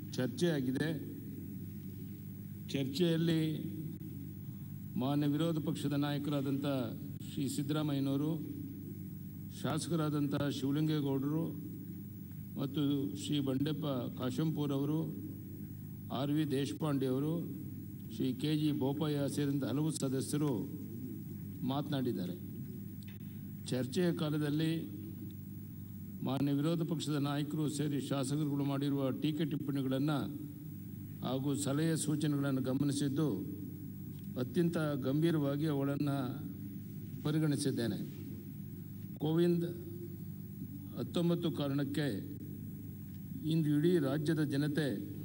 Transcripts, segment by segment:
ಚರ್ಚೆ ಆಗಿದೆ ಚರ್ಚೆಯಲ್ಲಿ ಮಾನ್ಯ ವಿರೋಧ ಪಕ್ಷದ ನಾಯಕರಾದಂಥ ಶ್ರೀ ಸಿದ್ದರಾಮಯ್ಯನವರು ಶಾಸಕರಾದಂಥ ಶಿವಲಿಂಗೇಗೌಡರು ಮತ್ತು ಶ್ರೀ ಬಂಡೆಪ್ಪ ಕಾಶಂಪೂರ್ ಅವರು ಆರ್ ವಿ ದೇಶಪಾಂಡೆ ಅವರು ಶ್ರೀ ಕೆ ಜಿ ಬೋಪಯ್ಯ ಸೇರಿದಂತೆ ಹಲವು ಸದಸ್ಯರು ಮಾತನಾಡಿದ್ದಾರೆ ಚರ್ಚೆಯ ಕಾಲದಲ್ಲಿ ಮಾನ್ಯ ವಿರೋಧ ಪಕ್ಷದ ನಾಯಕರು ಸೇರಿ ಶಾಸಕರುಗಳು ಮಾಡಿರುವ ಟೀಕೆ ಟಿಪ್ಪಣಿಗಳನ್ನು ಹಾಗೂ ಸಲಹೆ ಸೂಚನೆಗಳನ್ನು ಗಮನಿಸಿದ್ದು ಅತ್ಯಂತ ಗಂಭೀರವಾಗಿ ಅವುಗಳನ್ನು ಪರಿಗಣಿಸಿದ್ದೇನೆ ಕೋವಿಂದ್ ಹತ್ತೊಂಬತ್ತು ಕಾರಣಕ್ಕೆ ಇಂದು ಇಡೀ ರಾಜ್ಯದ ಜನತೆ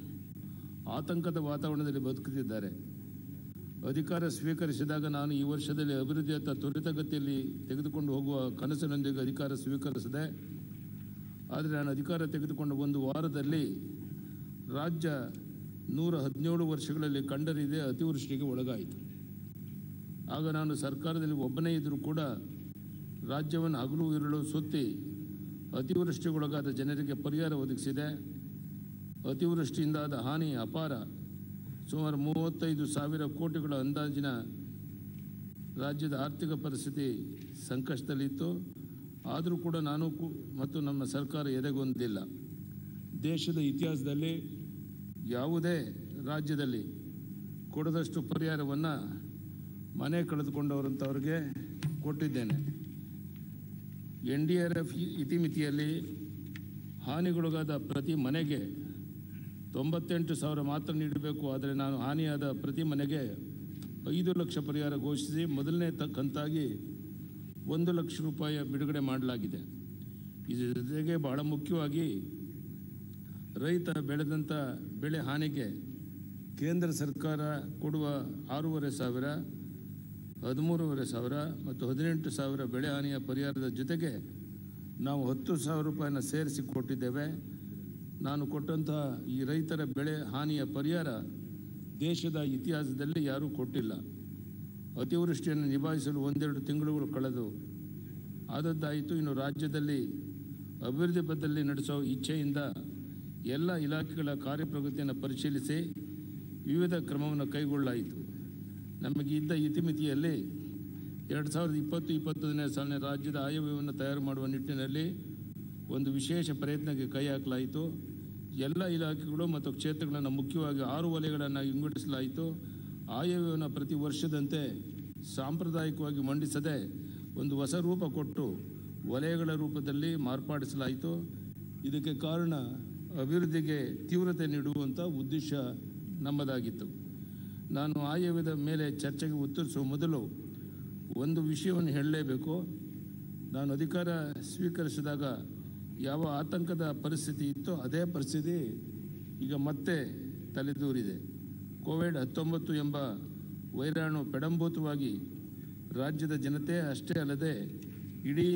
ಆತಂಕದ ವಾತಾವರಣದಲ್ಲಿ ಬದುಕುತ್ತಿದ್ದಾರೆ ಅಧಿಕಾರ ಸ್ವೀಕರಿಸಿದಾಗ ನಾನು ಈ ವರ್ಷದಲ್ಲಿ ಅಭಿವೃದ್ಧಿಯತ್ತ ತ್ವರಿತಗತಿಯಲ್ಲಿ ತೆಗೆದುಕೊಂಡು ಹೋಗುವ ಕನಸಿನೊಂದಿಗೆ ಅಧಿಕಾರ ಸ್ವೀಕರಿಸಿದೆ ಆದರೆ ನಾನು ಅಧಿಕಾರ ತೆಗೆದುಕೊಂಡ ಒಂದು ವಾರದಲ್ಲಿ ರಾಜ್ಯ ನೂರ ಹದಿನೇಳು ವರ್ಷಗಳಲ್ಲಿ ಕಂಡರಿದೆ ಅತಿವೃಷ್ಟಿಗೆ ಒಳಗಾಯಿತು ಆಗ ನಾನು ಸರ್ಕಾರದಲ್ಲಿ ಒಬ್ಬನೇ ಇದ್ದರೂ ಕೂಡ ರಾಜ್ಯವನ್ನು ಹಗಲು ಇರಲು ಸುತ್ತಿ ಅತಿವೃಷ್ಟಿಗೊಳಗಾದ ಜನರಿಗೆ ಪರಿಹಾರ ಒದಗಿಸಿದೆ ಅತಿವೃಷ್ಟಿಯಿಂದಾದ ಹಾನಿ ಅಪಾರ ಸುಮಾರು ಮೂವತ್ತೈದು ಸಾವಿರ ಕೋಟಿಗಳ ಅಂದಾಜಿನ ರಾಜ್ಯದ ಆರ್ಥಿಕ ಪರಿಸ್ಥಿತಿ ಸಂಕಷ್ಟದಲ್ಲಿತ್ತು ಆದರೂ ಕೂಡ ನಾನು ಕು- ಮತ್ತು ನಮ್ಮ ಸರ್ಕಾರ ಎದೆಗೊಂದಿಲ್ಲ ದೇಶದ ಇತಿಹಾಸದಲ್ಲಿ ಯಾವುದೇ ರಾಜ್ಯದಲ್ಲಿ ಕೊಡದಷ್ಟು ಪರಿಹಾರವನ್ನು ಮನೆ ಕಳೆದುಕೊಂಡವರಂಥವ್ರಿಗೆ ಕೊಟ್ಟಿದ್ದೇನೆ ಎನ್ ಡಿ ಆರ್ ಎಫ್ ಇತಿಮಿತಿಯಲ್ಲಿ ಹಾನಿಗೊಳಗಾದ ಪ್ರತಿ ಮನೆಗೆ ತೊಂಬತ್ತೆಂಟು ಸಾವಿರ ಮಾತ್ರ ನೀಡಬೇಕು ಆದರೆ ನಾನು ಹಾನಿಯಾದ ಪ್ರತಿ ಮನೆಗೆ ಐದು ಲಕ್ಷ ಪರಿಹಾರ ಘೋಷಿಸಿ ಮೊದಲನೇ ತ ಕಂತಾಗಿ ಒಂದು ಲಕ್ಷ ರೂಪಾಯಿ ಬಿಡುಗಡೆ ಮಾಡಲಾಗಿದೆ ಇದರ ಜೊತೆಗೆ ಬಹಳ ಮುಖ್ಯವಾಗಿ ರೈತ ಬೆಳೆದಂಥ ಬೆಳೆ ಹಾನಿಗೆ ಕೇಂದ್ರ ಸರ್ಕಾರ ಕೊಡುವ ಆರೂವರೆ ಸಾವಿರ ಹದಿಮೂರುವರೆ ಸಾವಿರ ಮತ್ತು ಹದಿನೆಂಟು ಸಾವಿರ ಬೆಳೆ ಹಾನಿಯ ಪರಿಹಾರದ ಜೊತೆಗೆ ನಾವು ಹತ್ತು ಸಾವಿರ ರೂಪಾಯಿನ ಸೇರಿಸಿ ಕೊಟ್ಟಿದ್ದೇವೆ ನಾನು ಕೊಟ್ಟಂತಹ ಈ ರೈತರ ಬೆಳೆ ಹಾನಿಯ ಪರಿಹಾರ ದೇಶದ ಇತಿಹಾಸದಲ್ಲಿ ಯಾರೂ ಕೊಟ್ಟಿಲ್ಲ ಅತಿವೃಷ್ಟಿಯನ್ನು ನಿಭಾಯಿಸಲು ಒಂದೆರಡು ತಿಂಗಳುಗಳು ಕಳೆದು ಆದದ್ದಾಯಿತು ಇನ್ನು ರಾಜ್ಯದಲ್ಲಿ ಅಭಿವೃದ್ಧಿ ಪಥದಲ್ಲಿ ನಡೆಸೋ ಇಚ್ಛೆಯಿಂದ ಎಲ್ಲ ಇಲಾಖೆಗಳ ಕಾರ್ಯಪ್ರಗತಿಯನ್ನು ಪರಿಶೀಲಿಸಿ ವಿವಿಧ ಕ್ರಮವನ್ನು ಕೈಗೊಳ್ಳಲಾಯಿತು ನಮಗೆ ಇದ್ದ ಇತಿಮಿತಿಯಲ್ಲಿ ಎರಡು ಸಾವಿರದ ಇಪ್ಪತ್ತು ಇಪ್ಪತ್ತೊಂದನೇ ಸಾಲಿನ ರಾಜ್ಯದ ಆಯವ್ಯಯವನ್ನು ತಯಾರು ಮಾಡುವ ನಿಟ್ಟಿನಲ್ಲಿ ಒಂದು ವಿಶೇಷ ಪ್ರಯತ್ನಕ್ಕೆ ಕೈ ಹಾಕಲಾಯಿತು ಎಲ್ಲ ಇಲಾಖೆಗಳು ಮತ್ತು ಕ್ಷೇತ್ರಗಳನ್ನು ಮುಖ್ಯವಾಗಿ ಆರು ವಲಯಗಳನ್ನು ವಿಂಗಡಿಸಲಾಯಿತು ಆಯವ್ಯಯವನ್ನು ಪ್ರತಿ ವರ್ಷದಂತೆ ಸಾಂಪ್ರದಾಯಿಕವಾಗಿ ಮಂಡಿಸದೆ ಒಂದು ಹೊಸ ರೂಪ ಕೊಟ್ಟು ವಲಯಗಳ ರೂಪದಲ್ಲಿ ಮಾರ್ಪಾಡಿಸಲಾಯಿತು ಇದಕ್ಕೆ ಕಾರಣ ಅಭಿವೃದ್ಧಿಗೆ ತೀವ್ರತೆ ನೀಡುವಂಥ ಉದ್ದೇಶ ನಮ್ಮದಾಗಿತ್ತು ನಾನು ಆಯವ್ಯದ ಮೇಲೆ ಚರ್ಚೆಗೆ ಉತ್ತರಿಸುವ ಮೊದಲು ಒಂದು ವಿಷಯವನ್ನು ಹೇಳಲೇಬೇಕು ನಾನು ಅಧಿಕಾರ ಸ್ವೀಕರಿಸಿದಾಗ ಯಾವ ಆತಂಕದ ಪರಿಸ್ಥಿತಿ ಇತ್ತೋ ಅದೇ ಪರಿಸ್ಥಿತಿ ಈಗ ಮತ್ತೆ ತಲೆದೂರಿದೆ ಕೋವಿಡ್ ಹತ್ತೊಂಬತ್ತು ಎಂಬ ವೈರಾಣು ಪೆಡಂಭೂತವಾಗಿ ರಾಜ್ಯದ ಜನತೆ ಅಷ್ಟೇ ಅಲ್ಲದೆ ಇಡೀ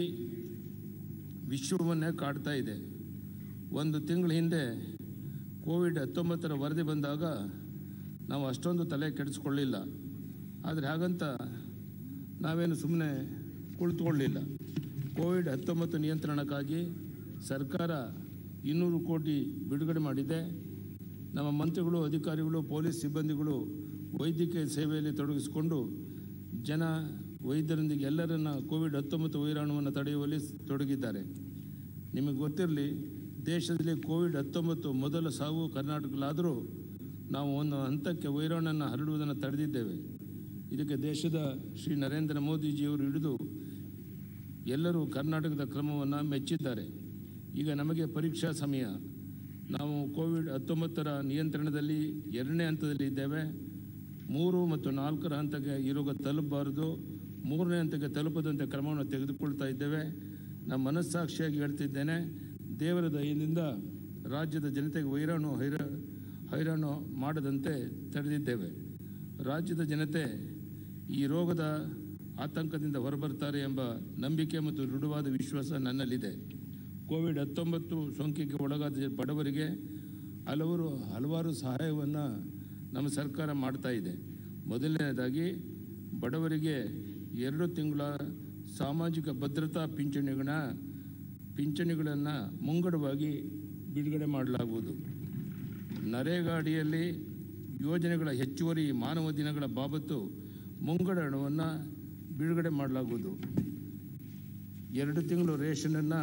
ವಿಶ್ವವನ್ನೇ ಕಾಡ್ತಾ ಇದೆ ಒಂದು ತಿಂಗಳ ಹಿಂದೆ ಕೋವಿಡ್ ಹತ್ತೊಂಬತ್ತರ ವರದಿ ಬಂದಾಗ ನಾವು ಅಷ್ಟೊಂದು ತಲೆ ಕೆಡಿಸ್ಕೊಳ್ಳಿಲ್ಲ ಆದರೆ ಹಾಗಂತ ನಾವೇನು ಸುಮ್ಮನೆ ಕುಳಿತುಕೊಳ್ಳಿಲ್ಲ ಕೋವಿಡ್ ಹತ್ತೊಂಬತ್ತು ನಿಯಂತ್ರಣಕ್ಕಾಗಿ ಸರ್ಕಾರ ಇನ್ನೂರು ಕೋಟಿ ಬಿಡುಗಡೆ ಮಾಡಿದೆ ನಮ್ಮ ಮಂತ್ರಿಗಳು ಅಧಿಕಾರಿಗಳು ಪೊಲೀಸ್ ಸಿಬ್ಬಂದಿಗಳು ವೈದ್ಯಕೀಯ ಸೇವೆಯಲ್ಲಿ ತೊಡಗಿಸಿಕೊಂಡು ಜನ ವೈದ್ಯರೊಂದಿಗೆ ಎಲ್ಲರನ್ನ ಕೋವಿಡ್ ಹತ್ತೊಂಬತ್ತು ವೈರಾಣುವನ್ನು ತಡೆಯುವಲ್ಲಿ ತೊಡಗಿದ್ದಾರೆ ನಿಮಗೆ ಗೊತ್ತಿರಲಿ ದೇಶದಲ್ಲಿ ಕೋವಿಡ್ ಹತ್ತೊಂಬತ್ತು ಮೊದಲ ಸಾವು ಕರ್ನಾಟಕದಲ್ಲಾದರೂ ನಾವು ಒಂದು ಹಂತಕ್ಕೆ ವೈರಾಣನ್ನು ಹರಡುವುದನ್ನು ತಡೆದಿದ್ದೇವೆ ಇದಕ್ಕೆ ದೇಶದ ಶ್ರೀ ನರೇಂದ್ರ ಮೋದಿಜಿಯವರು ಹಿಡಿದು ಎಲ್ಲರೂ ಕರ್ನಾಟಕದ ಕ್ರಮವನ್ನು ಮೆಚ್ಚಿದ್ದಾರೆ ಈಗ ನಮಗೆ ಪರೀಕ್ಷಾ ಸಮಯ ನಾವು ಕೋವಿಡ್ ಹತ್ತೊಂಬತ್ತರ ನಿಯಂತ್ರಣದಲ್ಲಿ ಎರಡನೇ ಹಂತದಲ್ಲಿ ಇದ್ದೇವೆ ಮೂರು ಮತ್ತು ನಾಲ್ಕರ ಹಂತಕ್ಕೆ ಈ ರೋಗ ತಲುಪಬಾರದು ಮೂರನೇ ಹಂತಕ್ಕೆ ತಲುಪದಂತೆ ಕ್ರಮವನ್ನು ತೆಗೆದುಕೊಳ್ತಾ ಇದ್ದೇವೆ ನಮ್ಮ ಮನಸ್ಸಾಕ್ಷಿಯಾಗಿ ಹೇಳ್ತಿದ್ದೇನೆ ದೇವರ ದಯದಿಂದ ರಾಜ್ಯದ ಜನತೆಗೆ ವೈರಾಣು ಹೈರ ಹೈರಾಣು ಮಾಡದಂತೆ ತಡೆದಿದ್ದೇವೆ ರಾಜ್ಯದ ಜನತೆ ಈ ರೋಗದ ಆತಂಕದಿಂದ ಹೊರಬರ್ತಾರೆ ಎಂಬ ನಂಬಿಕೆ ಮತ್ತು ದೃಢವಾದ ವಿಶ್ವಾಸ ನನ್ನಲ್ಲಿದೆ ಕೋವಿಡ್ ಹತ್ತೊಂಬತ್ತು ಸೋಂಕಿಗೆ ಒಳಗಾದ ಬಡವರಿಗೆ ಹಲವರು ಹಲವಾರು ಸಹಾಯವನ್ನು ನಮ್ಮ ಸರ್ಕಾರ ಮಾಡ್ತಾ ಇದೆ ಮೊದಲನೇದಾಗಿ ಬಡವರಿಗೆ ಎರಡು ತಿಂಗಳ ಸಾಮಾಜಿಕ ಭದ್ರತಾ ಪಿಂಚಣಿಗಳ ಪಿಂಚಣಿಗಳನ್ನು ಮುಂಗಡವಾಗಿ ಬಿಡುಗಡೆ ಮಾಡಲಾಗುವುದು ನರೇಗಾ ಅಡಿಯಲ್ಲಿ ಯೋಜನೆಗಳ ಹೆಚ್ಚುವರಿ ಮಾನವ ದಿನಗಳ ಬಾಬತ್ತು ಮುಂಗಡ ಹಣವನ್ನು ಬಿಡುಗಡೆ ಮಾಡಲಾಗುವುದು ಎರಡು ತಿಂಗಳು ರೇಷನನ್ನು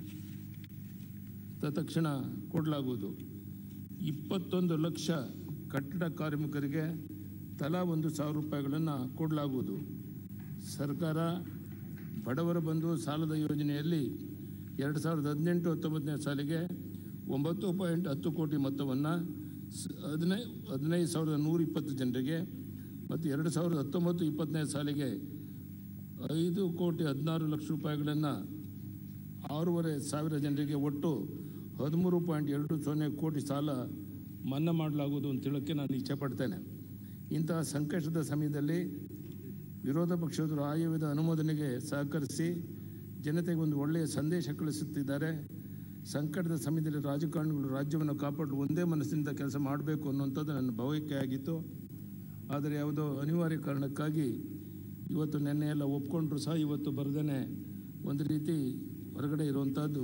ತತ್ಕ್ಷಣ ಕೊಡಲಾಗುವುದು ಇಪ್ಪತ್ತೊಂದು ಲಕ್ಷ ಕಟ್ಟಡ ಕಾರ್ಮಿಕರಿಗೆ ತಲಾ ಒಂದು ಸಾವಿರ ರೂಪಾಯಿಗಳನ್ನು ಕೊಡಲಾಗುವುದು ಸರ್ಕಾರ ಬಡವರ ಬಂಧು ಸಾಲದ ಯೋಜನೆಯಲ್ಲಿ ಎರಡು ಸಾವಿರದ ಹದಿನೆಂಟು ಹತ್ತೊಂಬತ್ತನೇ ಸಾಲಿಗೆ ಒಂಬತ್ತು ಪಾಯಿಂಟ್ ಹತ್ತು ಕೋಟಿ ಮೊತ್ತವನ್ನು ಹದಿನೈ ಹದಿನೈದು ಸಾವಿರದ ನೂರ ಇಪ್ಪತ್ತು ಜನರಿಗೆ ಮತ್ತು ಎರಡು ಸಾವಿರದ ಹತ್ತೊಂಬತ್ತು ಇಪ್ಪತ್ತನೇ ಸಾಲಿಗೆ ಐದು ಕೋಟಿ ಹದಿನಾರು ಲಕ್ಷ ರೂಪಾಯಿಗಳನ್ನು ಆರೂವರೆ ಸಾವಿರ ಜನರಿಗೆ ಒಟ್ಟು ಹದಿಮೂರು ಪಾಯಿಂಟ್ ಎರಡು ಸೊನ್ನೆ ಕೋಟಿ ಸಾಲ ಮನ್ನಾ ಮಾಡಲಾಗುವುದು ಅಂತ ಹೇಳೋಕ್ಕೆ ನಾನು ಇಚ್ಛೆಪಡ್ತೇನೆ ಇಂತಹ ಸಂಕಷ್ಟದ ಸಮಯದಲ್ಲಿ ವಿರೋಧ ಪಕ್ಷದವರು ಆಯೋಗದ ಅನುಮೋದನೆಗೆ ಸಹಕರಿಸಿ ಜನತೆಗೆ ಒಂದು ಒಳ್ಳೆಯ ಸಂದೇಶ ಕಳಿಸುತ್ತಿದ್ದಾರೆ ಸಂಕಟದ ಸಮಯದಲ್ಲಿ ರಾಜಕಾರಣಿಗಳು ರಾಜ್ಯವನ್ನು ಕಾಪಾಡಲು ಒಂದೇ ಮನಸ್ಸಿನಿಂದ ಕೆಲಸ ಮಾಡಬೇಕು ಅನ್ನುವಂಥದ್ದು ನನ್ನ ಭಾವೈಕೆ ಆಗಿತ್ತು ಆದರೆ ಯಾವುದೋ ಅನಿವಾರ್ಯ ಕಾರಣಕ್ಕಾಗಿ ಇವತ್ತು ನೆನ್ನೆ ಎಲ್ಲ ಒಪ್ಕೊಂಡ್ರು ಸಹ ಇವತ್ತು ಬರದೇನೆ ಒಂದು ರೀತಿ ಹೊರಗಡೆ ಇರುವಂಥದ್ದು